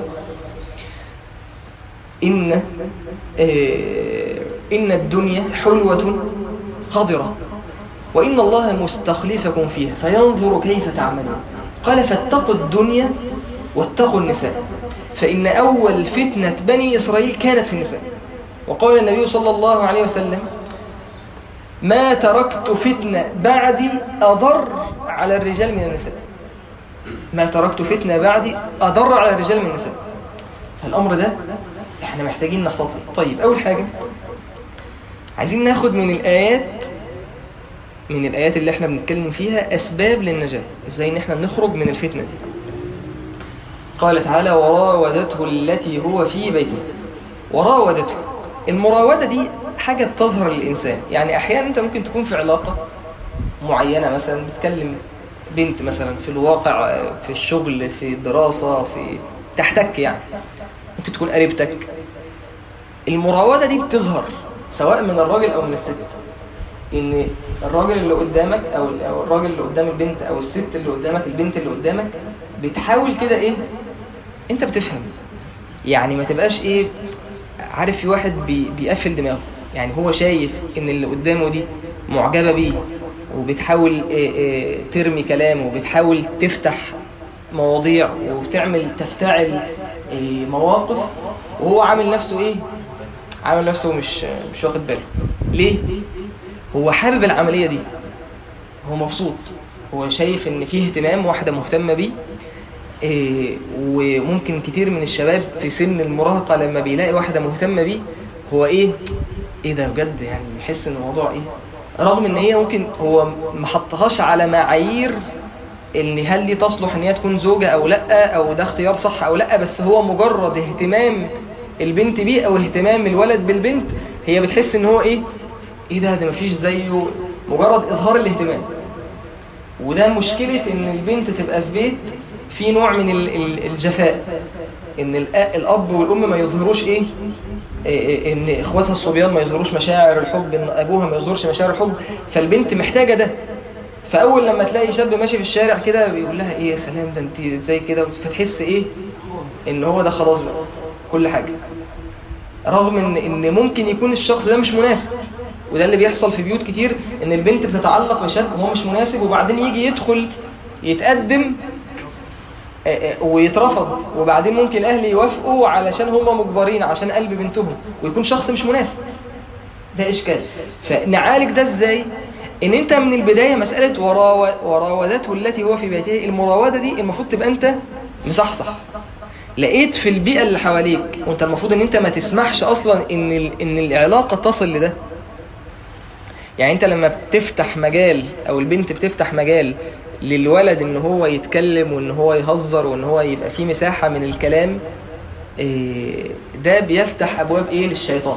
إن إيه إن الدنيا حلوة خضرة وإن الله مستخلفكم فيها فينظر كيف تعملون قال فاتقوا الدنيا واتقوا النساء فإن أول فتنة بني إسرائيل كانت في النساء وقال النبي صلى الله عليه وسلم ما تركت فتنة بعدي أضر على الرجال من النساء ما تركت فتنة بعدي أضر على الرجال من النساء فالأمر ده احنا محتاجين نخطط طيب أول حاجة عايزين ناخد من الآيات من الآيات اللي احنا بنتكلم فيها أسباب للنجاة ازاي ان احنا نخرج من الفتنة دي قال تعالى وراودته التي هو في بيته وراودته المراودة دي حاجة بتظهر للإنسان يعني أحيانا أنت ممكن تكون في علاقة معينة مثلا بتكلم بنت مثلا في الواقع في الشغل في الدراسة في تحتك يعني ممكن تكون قريبتك المراودة دي بتظهر سواء من الراجل أو من الست ان الراجل اللي قدامك او أو الراجل اللي قدام البنت او الست اللي قدامك البنت اللي قدامك بتحاول كده ايه انت بتفهم يعني ما تبقاش ايه عارف في واحد بي بيقفل دماغه يعني هو شايف ان اللي قدامه دي معجبة بيه وبتحاول إيه إيه ترمي كلام وبتحاول تفتح مواضيع وبتعمل تفتعل إيه مواقف وهو عامل نفسه ايه عامل نفسه مش مش واخد باله ليه هو حابب العملية دي هو مبسوط هو شايف ان فيه اهتمام واحدة مهتمة بيه إيه وممكن كتير من الشباب في سن المراهقة لما بيلاقي واحدة مهتمة بيه هو ايه ايه ده بجد يعني يحس ان الموضوع ايه رغم ان هي ممكن هو ما حطهاش على معايير ان هل دي تصلح ان هي تكون زوجة او لا او ده اختيار صح او لا بس هو مجرد اهتمام البنت بيه او اهتمام الولد بالبنت هي بتحس ان هو ايه ايه ده ده مفيش زيه مجرد اظهار الاهتمام وده مشكلة ان البنت تبقى في بيت في نوع من ال- ال- الجفاء ان الأ- الاب والام ما يظهروش ايه إيه- إيه، ان اخواتها الصبيان ما يظهروش مشاعر الحب ان ابوها ما يظهرش مشاعر الحب فالبنت محتاجة ده فاول لما تلاقي شاب ماشي في الشارع كده بيقول لها ايه يا سلام ده انت زي كده فتحس ايه ان هو ده خلاص بقى كل حاجة رغم ان ان ممكن يكون الشخص ده مش مناسب وده اللي بيحصل في بيوت كتير ان البنت بتتعلق بشاب وهو مش مناسب وبعدين يجي يدخل يتقدم آه، آه، ويترفض وبعدين ممكن الاهل يوافقوا علشان هم مجبرين عشان قلب بنتهم ويكون شخص مش مناسب ده اشكال فنعالج ده ازاي ان انت من البداية مسألة وراو- وراودته التي هو في بيته المراودة دي المفروض تبقى انت مصحصح لقيت في البيئة اللي حواليك وانت المفروض ان انت ما تسمحش اصلا ان ال- ان العلاقة تصل لده يعني انت لما بتفتح مجال او البنت بتفتح مجال للولد ان هو يتكلم وان هو يهزر وان هو يبقى فيه مساحة من الكلام إيه، ده بيفتح ابواب ايه للشيطان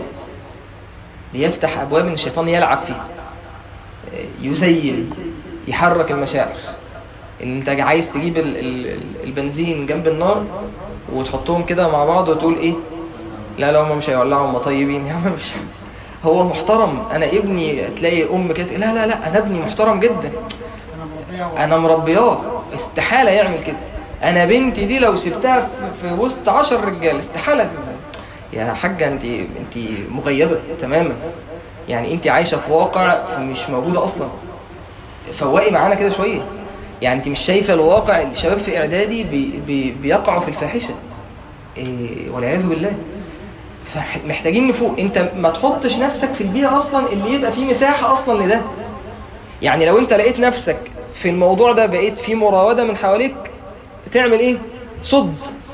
بيفتح ابواب ان الشيطان يلعب فيها إيه، يزين يحرك المشاعر ان انت عايز تجيب ال- ال- البنزين جنب النار وتحطهم كده مع بعض وتقول ايه لا لا هم مش هيولعوا هم طيبين يا عم مش هو محترم انا ابني تلاقي ام كده لا لا لا انا ابني محترم جدا انا مربيها انا مربياه استحالة يعمل كده انا بنتي دي لو سبتها في- في وسط عشر رجال استحالة تبقى. يا حاجة انت انت مغيبة تماما يعني انت عايشة في واقع مش موجودة اصلا فوقي معانا كده شوية يعني انت مش شايفة الواقع الشباب في اعدادي بي بي بيقعوا في الفاحشة إيه والعياذ بالله فمحتاجين نفوق انت ما تحطش نفسك في البيئة اصلا اللي يبقى فيه مساحة اصلا لده يعني لو انت لقيت نفسك في الموضوع ده بقيت في مراودة من حواليك تعمل ايه صد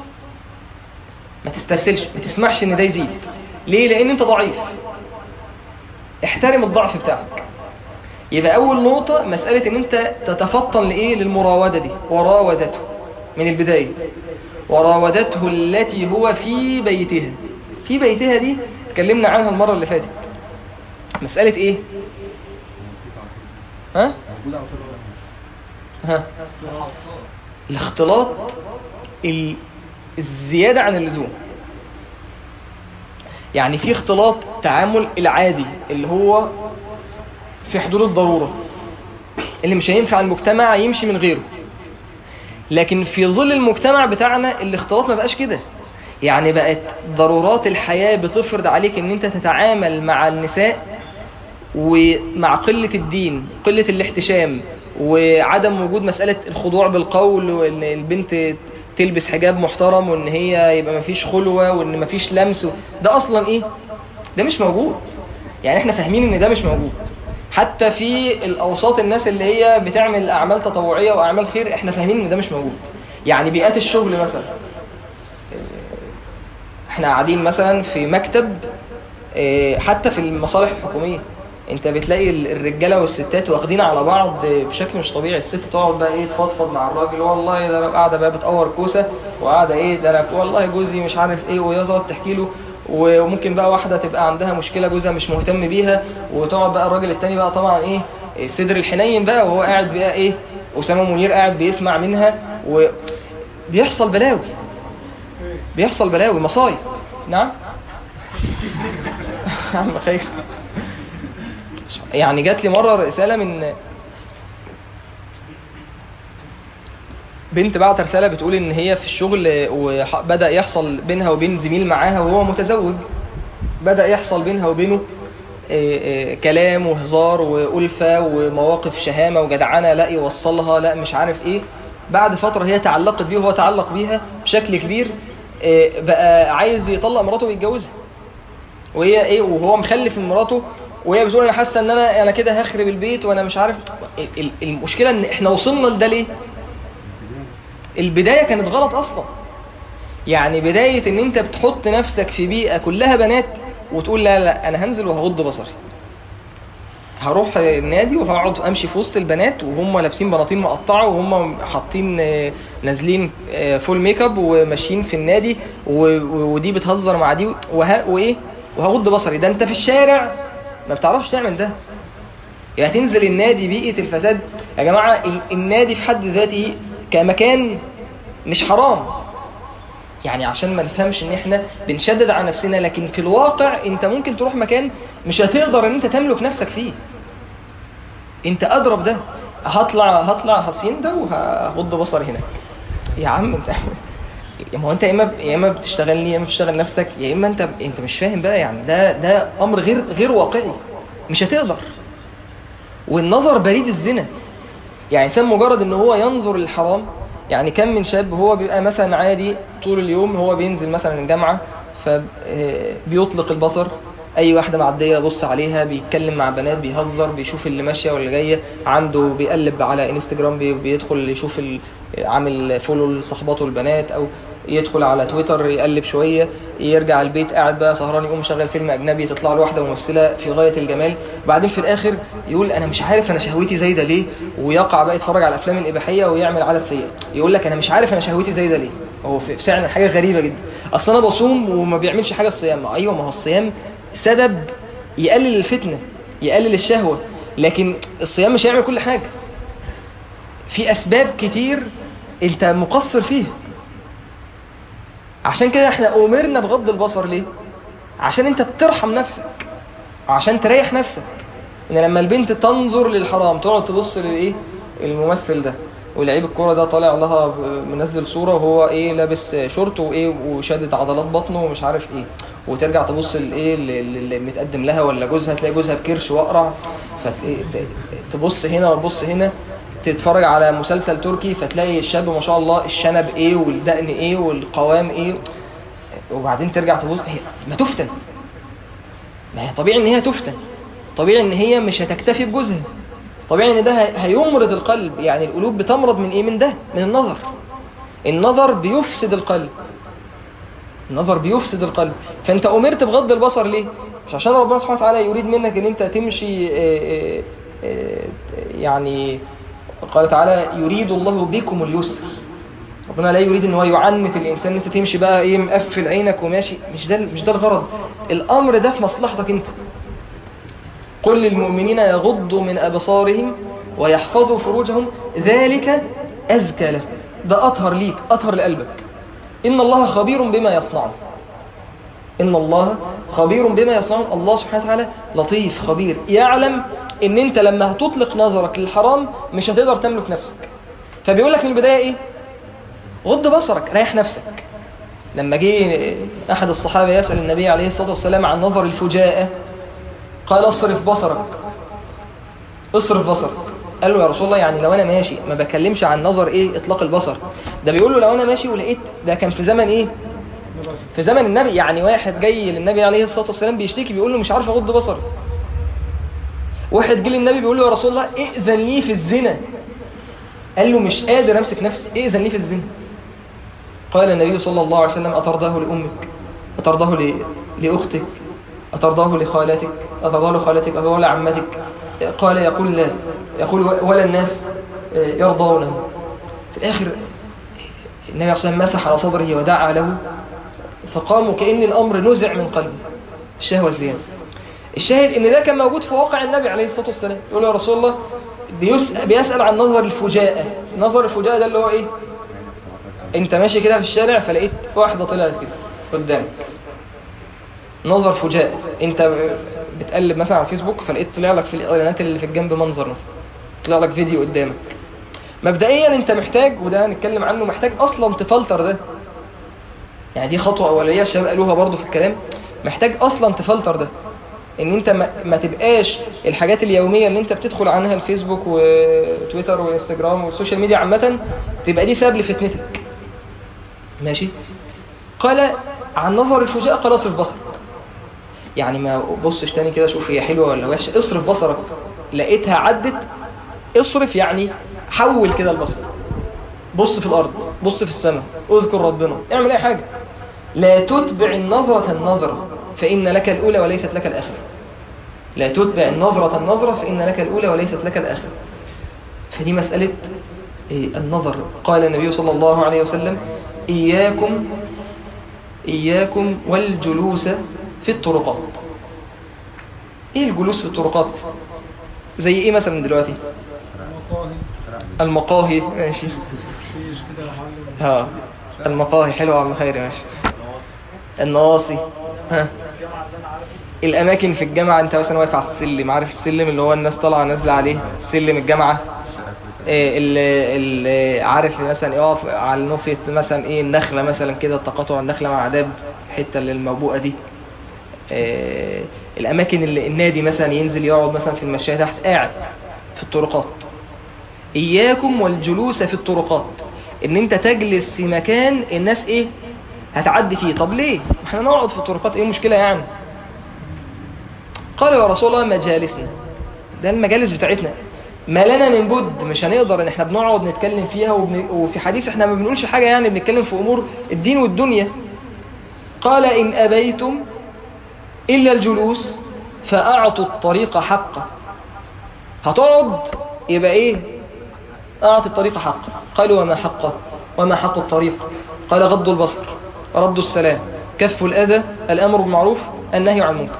ما تسترسلش ما تسمحش ان ده يزيد ليه لان انت ضعيف احترم الضعف بتاعك يبقى اول نقطة مسألة ان انت تتفطن لايه للمراودة دي وراودته من البداية وراودته التي هو في بيتها في بيتها دي اتكلمنا عنها المرة اللي فاتت مسألة ايه ها ها الاختلاط ال- الزيادة عن اللزوم يعني في اختلاط تعامل العادي اللي هو في حدود الضرورة اللي مش هينفع المجتمع يمشي من غيره لكن في ظل المجتمع بتاعنا الاختلاط ما بقاش كده يعني بقت ضرورات الحياة بتفرض عليك ان انت تتعامل مع النساء ومع قلة الدين قلة الاحتشام وعدم وجود مسألة الخضوع بالقول وان البنت تلبس حجاب محترم وان هي يبقى مفيش خلوة وان مفيش لمس ده اصلا ايه ده مش موجود يعني احنا فاهمين ان ده مش موجود حتى في الاوساط الناس اللي هي بتعمل اعمال تطوعية واعمال خير احنا فاهمين ان ده مش موجود يعني بيئات الشغل مثلا احنا قاعدين مثلا في مكتب اه، حتى في المصالح الحكومية انت بتلاقي ال- الرجاله والستات واخدين على بعض بشكل مش طبيعي الست تقعد بقى ايه تفضفض مع الراجل والله ده انا قاعده بقى بتقور كوسه وقاعده ايه ده انا والله جوزي مش عارف ايه وهي تقعد تحكي له وممكن بقى واحده تبقى عندها مشكله جوزها مش مهتم بيها وتقعد بقى الراجل التاني بقى طبعا ايه الصدر الحنين بقى وهو قاعد بقى ايه اسامه منير قاعد بيسمع منها وبيحصل بلاوي بيحصل بلاوي مصايب نعم يا عم خير يعني جات لي مرة رسالة من بنت بعت رسالة بتقول ان هي في الشغل وبدأ يحصل بينها وبين زميل معاها وهو متزوج بدأ يحصل بينها وبينه آه، آه، كلام وهزار وألفة ومواقف شهامة وجدعنة لا يوصلها لا مش عارف ايه بعد فترة هي تعلقت بيه وهو تعلق بيها بشكل كبير آه، بقى عايز يطلق مراته ويتجوزها وهي ايه وهو مخلف من مراته وهي بتقول انا حاسه ان انا انا كده هخرب البيت وانا مش عارف ال- ال- المشكله ان احنا وصلنا لده ليه البدايه كانت غلط اصلا يعني بدايه ان انت بتحط نفسك في بيئه كلها بنات وتقول لا لا انا هنزل وهغض بصري هروح النادي وهقعد امشي في وسط البنات وهم لابسين بناطيل مقطعه وهم حاطين آه، نازلين آه، فول ميك اب وماشيين في النادي و- و- ودي بتهزر مع دي وه... وايه وهغض بصري ده انت في الشارع ما بتعرفش تعمل ده يعني تنزل النادي بيئة الفساد يا جماعة ال- النادي في حد ذاته كمكان مش حرام يعني عشان ما نفهمش ان احنا بنشدد على نفسنا لكن في الواقع انت ممكن تروح مكان مش هتقدر ان انت تملك نفسك فيه انت اضرب ده هطلع هطلع هصين ده وهغض بصري هنا يا عم انت يا ما هو انت يا اما يا اما بتشتغلني يا اما بتشتغل نفسك يا اما انت انت مش فاهم بقى يعني ده ده امر غير غير واقعي مش هتقدر والنظر بريد الزنا يعني انسان مجرد ان هو ينظر للحرام يعني كم من شاب هو بيبقى مثلا عادي طول اليوم هو بينزل مثلا الجامعة فبيطلق البصر اي واحدة معدية يبص عليها بيتكلم مع بنات بيهزر بيشوف اللي ماشية واللي جاية عنده بيقلب على انستجرام بي- بيدخل يشوف ال- عامل فولو لصحباته البنات او يدخل على تويتر يقلب شوية يرجع البيت قاعد بقى سهران يقوم شغال فيلم أجنبي تطلع له واحدة ممثلة في غاية الجمال بعدين في الآخر يقول أنا مش عارف أنا شهوتي زايدة ليه ويقع بقى يتفرج على الأفلام الإباحية ويعمل على السيئة يقول لك أنا مش عارف أنا شهوتي زايدة ليه هو في فعلا حاجة غريبة جدا أصل أنا بصوم وما بيعملش حاجة الصيام أيوة ما هو الصيام سبب يقلل الفتنة يقلل الشهوة لكن الصيام مش هيعمل كل حاجة في أسباب كتير أنت مقصر فيها عشان كده احنا أمرنا بغض البصر ليه؟ عشان انت ترحم نفسك عشان تريح نفسك ان لما البنت تنظر للحرام تقعد تبص للايه الممثل ده ولعيب الكوره ده طالع لها ب- منزل صوره وهو ايه لابس شورت وايه وشادد عضلات بطنه ومش عارف ايه وترجع تبص لايه اللي متقدم لها ولا جوزها تلاقي جوزها بكرش واقرع فتبص هنا وتبص هنا تتفرج على مسلسل تركي فتلاقي الشاب ما شاء الله الشنب ايه والدقن ايه والقوام ايه وبعدين ترجع تبص هي ما تفتن ما هي طبيعي ان هي تفتن طبيعي ان هي مش هتكتفي بجوزها طبيعي ان ده هي- هيمرض القلب يعني القلوب بتمرض من ايه من ده من النظر النظر بيفسد القلب النظر بيفسد القلب فانت امرت بغض البصر ليه مش عشان ربنا سبحانه وتعالى يريد منك ان انت تمشي آه، آه، آه، يعني قال تعالى يريد الله بكم اليسر ربنا لا يريد ان هو يعنت الانسان ان انت تمشي بقى ايه مقفل عينك وماشي مش ده مش ده الغرض الامر ده في مصلحتك انت قل للمؤمنين يغضوا من ابصارهم ويحفظوا فروجهم ذلك ازكى لهم ده اطهر ليك اطهر لقلبك ان الله خبير بما يصنعون ان الله خبير بما يصنعون الله سبحانه وتعالى لطيف خبير يعلم ان انت لما هتطلق نظرك للحرام مش هتقدر تملك نفسك فبيقول لك من البدايه ايه غض بصرك ريح نفسك لما جه أحد الصحابة يسأل النبي عليه الصلاة والسلام عن نظر الفجاءة قال اصرف بصرك اصرف بصرك قال له يا رسول الله يعني لو أنا ماشي ما بكلمش عن نظر إيه إطلاق البصر ده بيقول له لو أنا ماشي ولقيت ده كان في زمن إيه في زمن النبي يعني واحد جاي للنبي عليه الصلاة والسلام بيشتكي بيقول له مش عارف أغض بصري واحد جه للنبي بيقول له يا رسول الله ائذن لي في الزنا قال له مش قادر امسك نفسي ائذن لي في الزنا قال النبي صلى الله عليه وسلم أترضاه لأمك أترضاه ل... لأختك أترضاه لخالتك أترضاه لخالتك أو لعمتك قال يقول لا يقول ولا الناس يرضونه في الآخر النبي عليه الصلاة والسلام مسح على صدره ودعا له فقام كأن الأمر نزع من قلبه الشهوة الزيادة الشاهد ان ده كان موجود في واقع النبي عليه الصلاة والسلام يقول يا رسول الله بيسأل, بيسأل عن نظر الفجاءة نظر الفجاءة ده اللي هو ايه انت ماشي كده في الشارع فلقيت واحدة طلعت كده قدامك نظر فجاء انت بتقلب مثلا على الفيسبوك فلقيت طلع لك في الاعلانات اللي في الجنب منظر مثلا طلع لك فيديو قدامك مبدئيا انت محتاج وده هنتكلم عنه محتاج اصلا تفلتر ده يعني دي خطوة اولية الشباب قالوها برضو في الكلام محتاج اصلا تفلتر ده ان انت ما, ما تبقاش الحاجات اليومية اللي انت بتدخل عنها الفيسبوك وتويتر وانستجرام والسوشيال ميديا عامة تبقى دي سبب لفتنتك ماشي قال عن نظر الفجاءة قال اصرف بصرك يعني ما بصش تاني كده شوف هي حلوة ولا وحشة اصرف بصرك لقيتها عدت اصرف يعني حول كده البصر بص في الارض بص في السماء اذكر ربنا اعمل اي حاجة لا تتبع النظرة النظرة فإن لك الأولى وليست لك الآخرة لا تتبع النظرة النظرة فإن لك الأولى وليست لك الآخرة فدي مسألة إيه، النظر قال النبي صلى الله عليه وسلم إياكم إياكم والجلوس في الطرقات إيه الجلوس في الطرقات زي إيه مثلا دلوقتي المقاهي المقاهي ماشي فيش كده يا معلم ها المقاهي حلوة عم خير ماشي النواصي ها الأماكن في الجامعة أنت مثلا واقف على السلم عارف السلم اللي هو الناس طالعة نازلة عليه سلم الجامعة إيه اللي, اللي عارف مثلا يقف على نصية مثلا ايه النخلة مثلا كده تقاطع النخلة مع عذاب الحتة اللي الموبوءة دي إيه الأماكن اللي النادي مثلا ينزل يقعد مثلا في المشاية تحت قاعد في الطرقات إياكم والجلوس في الطرقات إن أنت تجلس في مكان الناس إيه هتعدي فيه طب ليه احنا نقعد في الطرقات ايه مشكلة يعني قال يا رسول الله مجالسنا ده المجالس بتاعتنا ما لنا من بد مش هنقدر ان احنا بنقعد نتكلم فيها وبن... وفي حديث احنا ما بنقولش حاجة يعني بنتكلم في امور الدين والدنيا قال ان ابيتم الا الجلوس فاعطوا الطريق حقه هتقعد يبقى ايه اعطي الطريق حقه قالوا وما حقه وما حق الطريق قال غض البصر رد السلام كف الاذى الامر بالمعروف النهي عن المنكر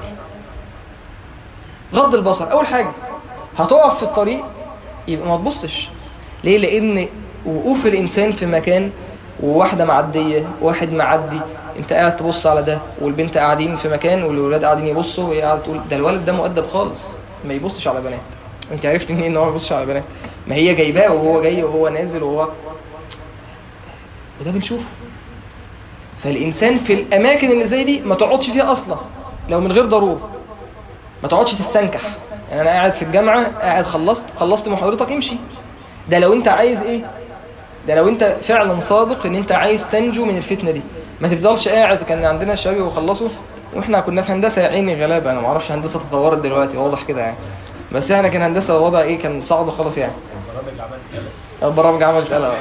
غض البصر اول حاجه هتقف في الطريق يبقى ما تبصش ليه لان وقوف الانسان في مكان وواحدة معدية واحد معدي انت قاعد تبص على ده والبنت قاعدين في مكان والولاد قاعدين يبصوا وهي قاعدة تقول ده الولد ده مؤدب خالص ما يبصش على بنات انت عرفت منين ان هو ما يبصش على بنات ما هي جايباه وهو جاي وهو نازل وهو وده بنشوفه فالإنسان في الأماكن اللي زي دي ما تقعدش فيها أصلا لو من غير ضرورة ما تقعدش تستنكح يعني أنا قاعد في الجامعة قاعد خلصت خلصت محاضرتك امشي ده لو أنت عايز إيه ده لو أنت فعلا صادق إن أنت عايز تنجو من الفتنة دي ما تفضلش قاعد كان عندنا الشباب وخلصوا واحنا كنا في هندسة يا عيني غلابة انا ما اعرفش هندسة تطورت دلوقتي واضح كده يعني بس احنا كان هندسة وضع ايه كان صعب خالص يعني البرامج عملت قلق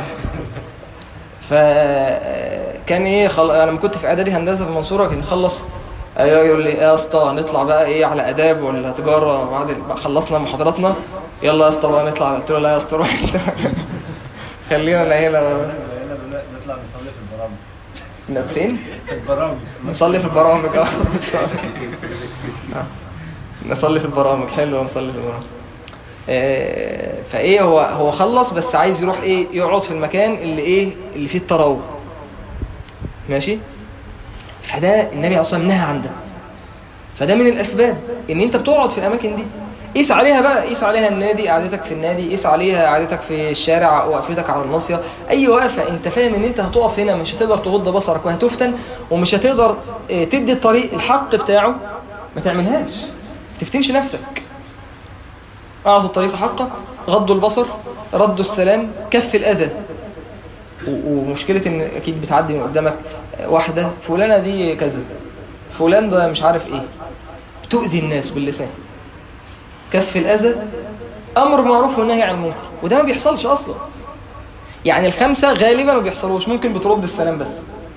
فكان ايه خل... انا لما كنت في اعدادي هندسه في المنصوره كان يخلص ايوه يقول لي ايه يا اسطى نطلع بقى ايه على اداب ولا تجاره بعد ال- خلصنا محاضراتنا يلا يا اسطى بقى نطلع قلت له لا يا اسطى روح انت. خلينا العيله نطلع نصلي في البرامج ن- فين في البرامج نصلي في البرامج اه آه. نصلي في البرامج حلو نصلي في البرامج آه، فايه هو هو خلص بس عايز يروح ايه يقعد في المكان اللي ايه اللي فيه التروح ماشي فده النبي اصلا نهى عن ده فده من الاسباب ان انت بتقعد في الاماكن دي قيس عليها بقى قيس عليها النادي قعدتك في النادي قيس عليها قعدتك في الشارع وقفتك على الناصيه اي وقفه انت فاهم ان انت هتقف هنا مش هتقدر تغض بصرك وهتفتن ومش هتقدر آه، تدي الطريق الحق بتاعه ما تعملهاش تفتنش نفسك أعطوا الطريق حقه غضوا البصر ردوا السلام كف الأذى و- ومشكلة إن أكيد بتعدي من قدامك واحدة فلانة دي كذا فلان ده مش عارف إيه بتؤذي الناس باللسان كف الأذى أمر معروف والنهي عن المنكر وده ما بيحصلش أصلا يعني الخمسة غالبا ما بيحصلوش ممكن بترد السلام بس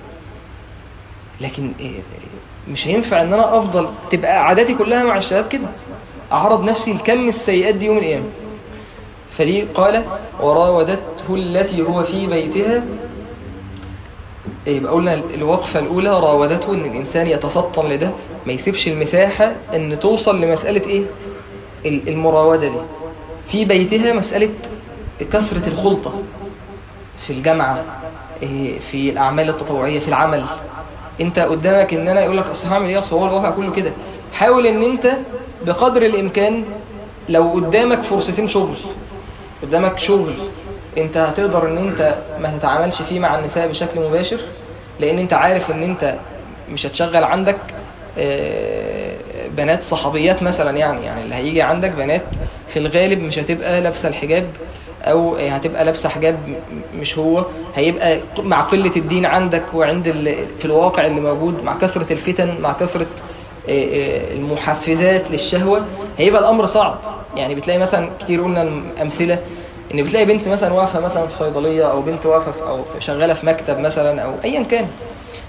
لكن إيه- مش هينفع ان انا افضل تبقى عاداتي كلها مع الشباب كده اعرض نفسي لكم السيئات دي يوم القيامه فدي قال وراودته التي هو في بيتها يبقى قلنا الوقفة الأولى راودته إن الإنسان يتفطن لده ما يسيبش المساحة إن توصل لمسألة إيه ال- المراودة دي في بيتها مسألة كثرة الخلطة في الجامعة إيه، في الأعمال التطوعية في العمل انت قدامك ان انا يقول لك اصل هعمل ايه اصل هو الواقع كله كده حاول ان انت بقدر الامكان لو قدامك فرصتين شغل قدامك شغل انت هتقدر ان انت ما تتعاملش فيه مع النساء بشكل مباشر لان انت عارف ان انت مش هتشغل عندك آه، بنات صحابيات مثلا يعني يعني اللي هيجي عندك بنات في الغالب مش هتبقى لابسه الحجاب او هتبقى لابسه حجاب م- مش هو هيبقى مع قله الدين عندك وعند ال- في الواقع اللي موجود مع كثره الفتن مع كثره آه، آه، المحفزات للشهوه هيبقى الامر صعب يعني بتلاقي مثلا كتير قلنا امثله ان بتلاقي بنت مثلا واقفه مثلا في صيدليه او بنت واقفه في- او في- شغاله في مكتب مثلا او ايا كان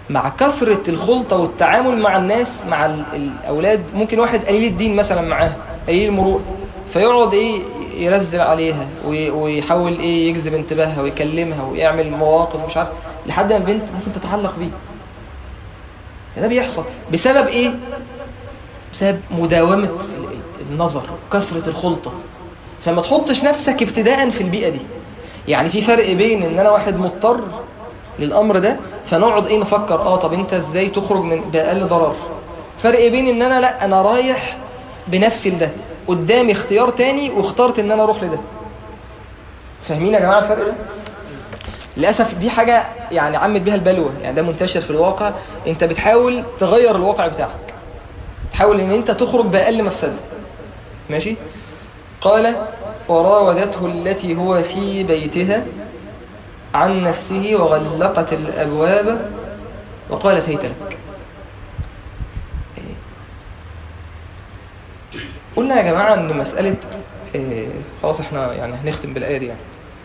مع كثرة الخلطة والتعامل مع الناس مع ال- الأولاد ممكن واحد قليل الدين مثلا معاه قليل المروءة فيقعد إيه يرزل عليها وي- ويحاول إيه يجذب انتباهها ويكلمها ويعمل مواقف مش عارف لحد ما البنت ممكن تتعلق بيه ده بيحصل بسبب إيه؟ بسبب مداومة ال- النظر كثرة الخلطة فما تحطش نفسك ابتداء في البيئة دي يعني في فرق بين ان انا واحد مضطر للامر ده فنقعد ايه نفكر اه طب انت ازاي تخرج من باقل ضرر فرق بين ان انا لا انا رايح بنفسي لده قدامي اختيار تاني واخترت ان انا اروح لده فاهمين يا جماعه الفرق ده للاسف دي حاجه يعني عمت بيها البلوى يعني ده منتشر في الواقع انت بتحاول تغير الواقع بتاعك تحاول ان انت تخرج باقل مفسده ماشي قال وراودته التي هو في بيتها عن نفسه وغلقت الأبواب وقالت هيت لك قلنا يا جماعة ان مسألة آه، خلاص احنا يعني هنختم بالآية دي يعني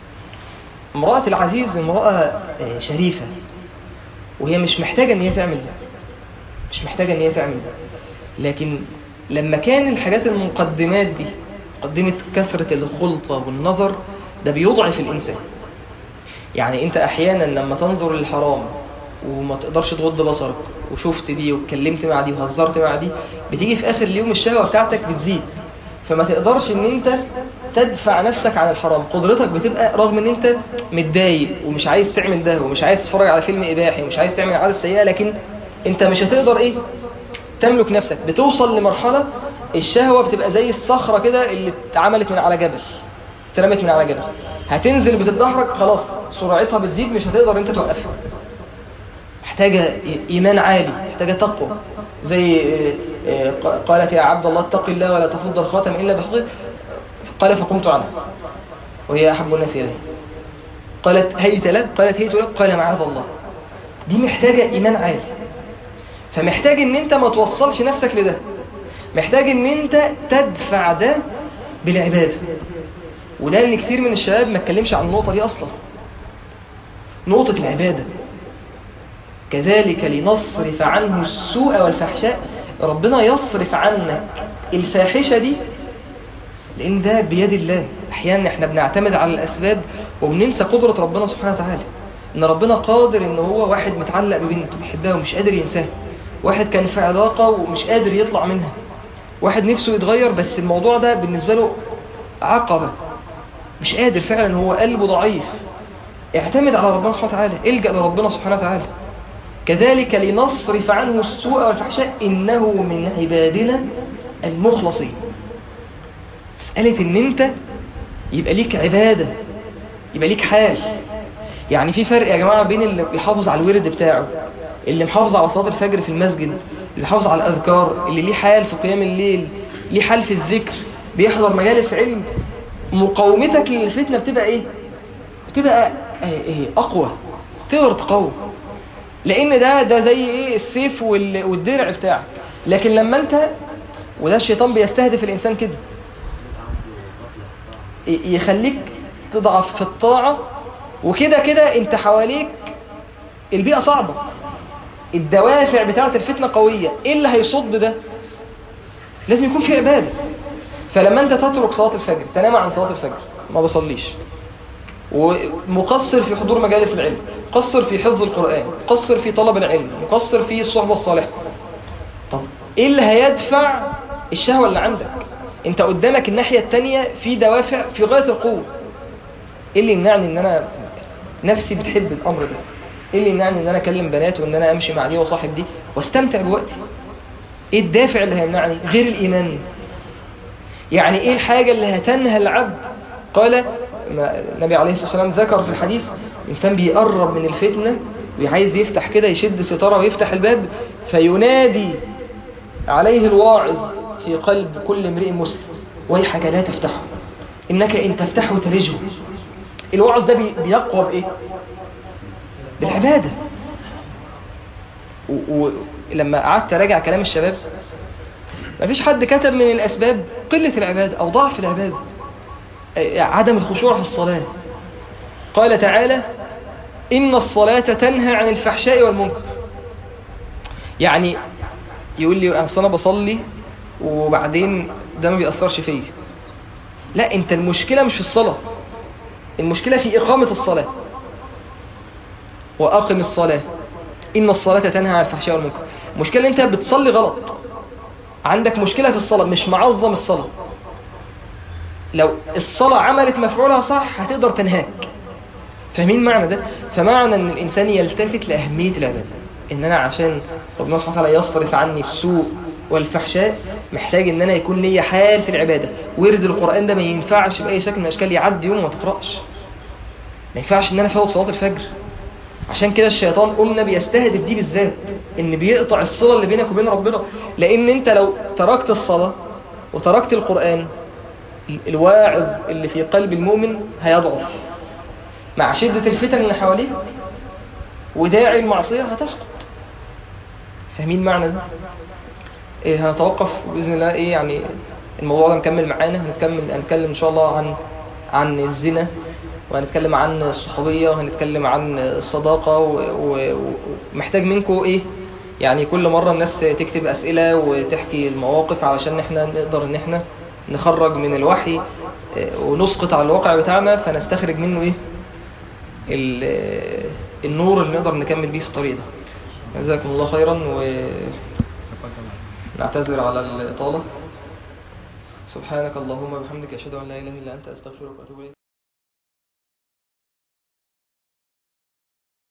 امرأة العزيز امرأة آه، شريفة وهي مش محتاجة ان هي تعمل ده مش محتاجة ان هي تعمل ده لكن لما كان الحاجات المقدمات دي مقدمة كثرة الخلطة والنظر ده بيضعف الإنسان يعني انت احيانا لما تنظر للحرام وما تقدرش تغض بصرك وشفت دي واتكلمت مع دي وهزرت مع دي بتيجي في اخر اليوم الشهوة بتاعتك بتزيد فما تقدرش ان انت تدفع نفسك عن الحرام قدرتك بتبقى رغم ان انت متضايق ومش عايز تعمل ده ومش عايز تتفرج على فيلم اباحي ومش عايز تعمل عادة سيئة لكن انت مش هتقدر ايه تملك نفسك بتوصل لمرحلة الشهوة بتبقى زي الصخرة كده اللي اتعملت من على جبل اترمت من على جبل هتنزل بتتدحرج خلاص سرعتها بتزيد مش هتقدر انت توقفها محتاجة إيمان عالي محتاجة تقوى زي آه، آه، قالت يا عبد الله اتق الله ولا تفض الخاتم إلا بحقه قال فقمت عنه وهي أحب الناس إليه قالت هيت لك قالت هيت لك قال معاذ الله دي محتاجة إيمان عالي فمحتاج ان انت ما توصلش نفسك لده محتاج ان انت تدفع ده بالعبادة وده ان كتير من الشباب ما اتكلمش عن النقطة دي اصلا نقطة العبادة كذلك لنصرف عنه السوء والفحشاء ربنا يصرف عنك الفاحشة دي لان ده بيد الله احيانا احنا بنعتمد على الاسباب وبننسى قدرة ربنا سبحانه وتعالى ان ربنا قادر ان هو واحد متعلق ببنت بيحبها ومش قادر ينساها واحد كان في علاقة ومش قادر يطلع منها واحد نفسه يتغير بس الموضوع ده بالنسبة له عقبة مش قادر فعلا هو قلبه ضعيف اعتمد على ربنا سبحانه وتعالى الجأ لربنا سبحانه وتعالى كذلك لنصرف عنه السوء والفحشاء إنه من عبادنا المخلصين مسألة إن أنت يبقى ليك عبادة يبقى ليك حال يعني في فرق يا جماعة بين اللي بيحافظ على الورد بتاعه اللي محافظ على صلاة الفجر في المسجد اللي حافظ على الأذكار اللي ليه حال في قيام الليل ليه حال في الذكر بيحضر مجالس علم مقاومتك للفتنة بتبقى ايه بتبقى ايه اقوى تقدر تقاوم لان ده ده زي ايه السيف وال- والدرع بتاعك لكن لما انت وده الشيطان بيستهدف الانسان كده ي- يخليك تضعف في الطاعة وكده كده انت حواليك البيئة صعبة الدوافع بتاعة الفتنة قوية ايه اللي هيصد ده لازم يكون في عبادة فلما انت تترك صلاة الفجر تنام عن صلاة الفجر ما بصليش ومقصر في حضور مجالس العلم مقصر في حفظ القرآن مقصر في طلب العلم مقصر في الصحبة الصالحة طب ايه اللي هيدفع الشهوة اللي عندك انت قدامك الناحية التانية في دوافع في غاية القوة ايه اللي يمنعني ان انا نفسي بتحب الامر ده ايه اللي يمنعني ان انا اكلم بنات وان انا امشي مع دي وصاحب دي واستمتع بوقتي ايه الدافع اللي هيمنعني غير الايمان يعني ايه الحاجة اللي هتنهى العبد قال ما النبي عليه الصلاة والسلام ذكر في الحديث الإنسان بيقرب من الفتنة وعايز يفتح كده يشد ستارة ويفتح الباب فينادي عليه الواعظ في قلب كل امرئ مسلم ويحك لا تفتحه إنك إن تفتحه تلجه الواعظ ده بي- بيقوى بإيه؟ بالعبادة ولما قعدت أراجع كلام الشباب مفيش حد كتب من الأسباب قلة العبادة أو ضعف العبادة آه، عدم الخشوع في الصلاة قال تعالى إن الصلاة تنهى عن الفحشاء والمنكر يعني يقول لي اصل انا بصلي وبعدين ده ما بيأثرش فيا لا انت المشكلة مش في الصلاة المشكلة في إقامة الصلاة وأقم الصلاة إن الصلاة تنهى عن الفحشاء والمنكر المشكلة أنت بتصلي غلط عندك مشكلة في الصلاة مش معظم الصلاة لو الصلاة عملت مفعولها صح هتقدر تنهاك فاهمين معنى ده فمعنى ان الانسان يلتفت لاهميه العباده ان انا عشان ربنا سبحانه وتعالى يصرف عني السوء والفحشاء محتاج ان انا يكون ليا حال في العباده ورد القران ده ما ينفعش باي شكل من الاشكال يعدي يوم وما تقراش ما ينفعش ان انا افوت صلاه الفجر عشان كده الشيطان قلنا بيستهدف دي بالذات ان بيقطع الصله اللي بينك وبين ربنا لان انت لو تركت الصلاه وتركت القران الواعظ اللي في قلب المؤمن هيضعف مع شدة الفتن اللي حواليه وداعي المعصية هتسقط فاهمين معنى ده إيه هنتوقف بإذن الله إيه يعني الموضوع ده مكمل معانا هنتكمل هنتكلم إن شاء الله عن عن الزنا وهنتكلم عن الصحوبية وهنتكلم عن الصداقة ومحتاج منكم إيه يعني كل مرة الناس تكتب أسئلة وتحكي المواقف علشان احنا نقدر ان احنا نخرج من الوحي آه، ونسقط على الواقع بتاعنا فنستخرج منه ايه ال- النور اللي نقدر نكمل بيه في الطريق ده جزاكم الله خيرا ونعتذر على الإطالة سبحانك اللهم وبحمدك أشهد أن لا إله إلا أنت أستغفرك وأتوب إليك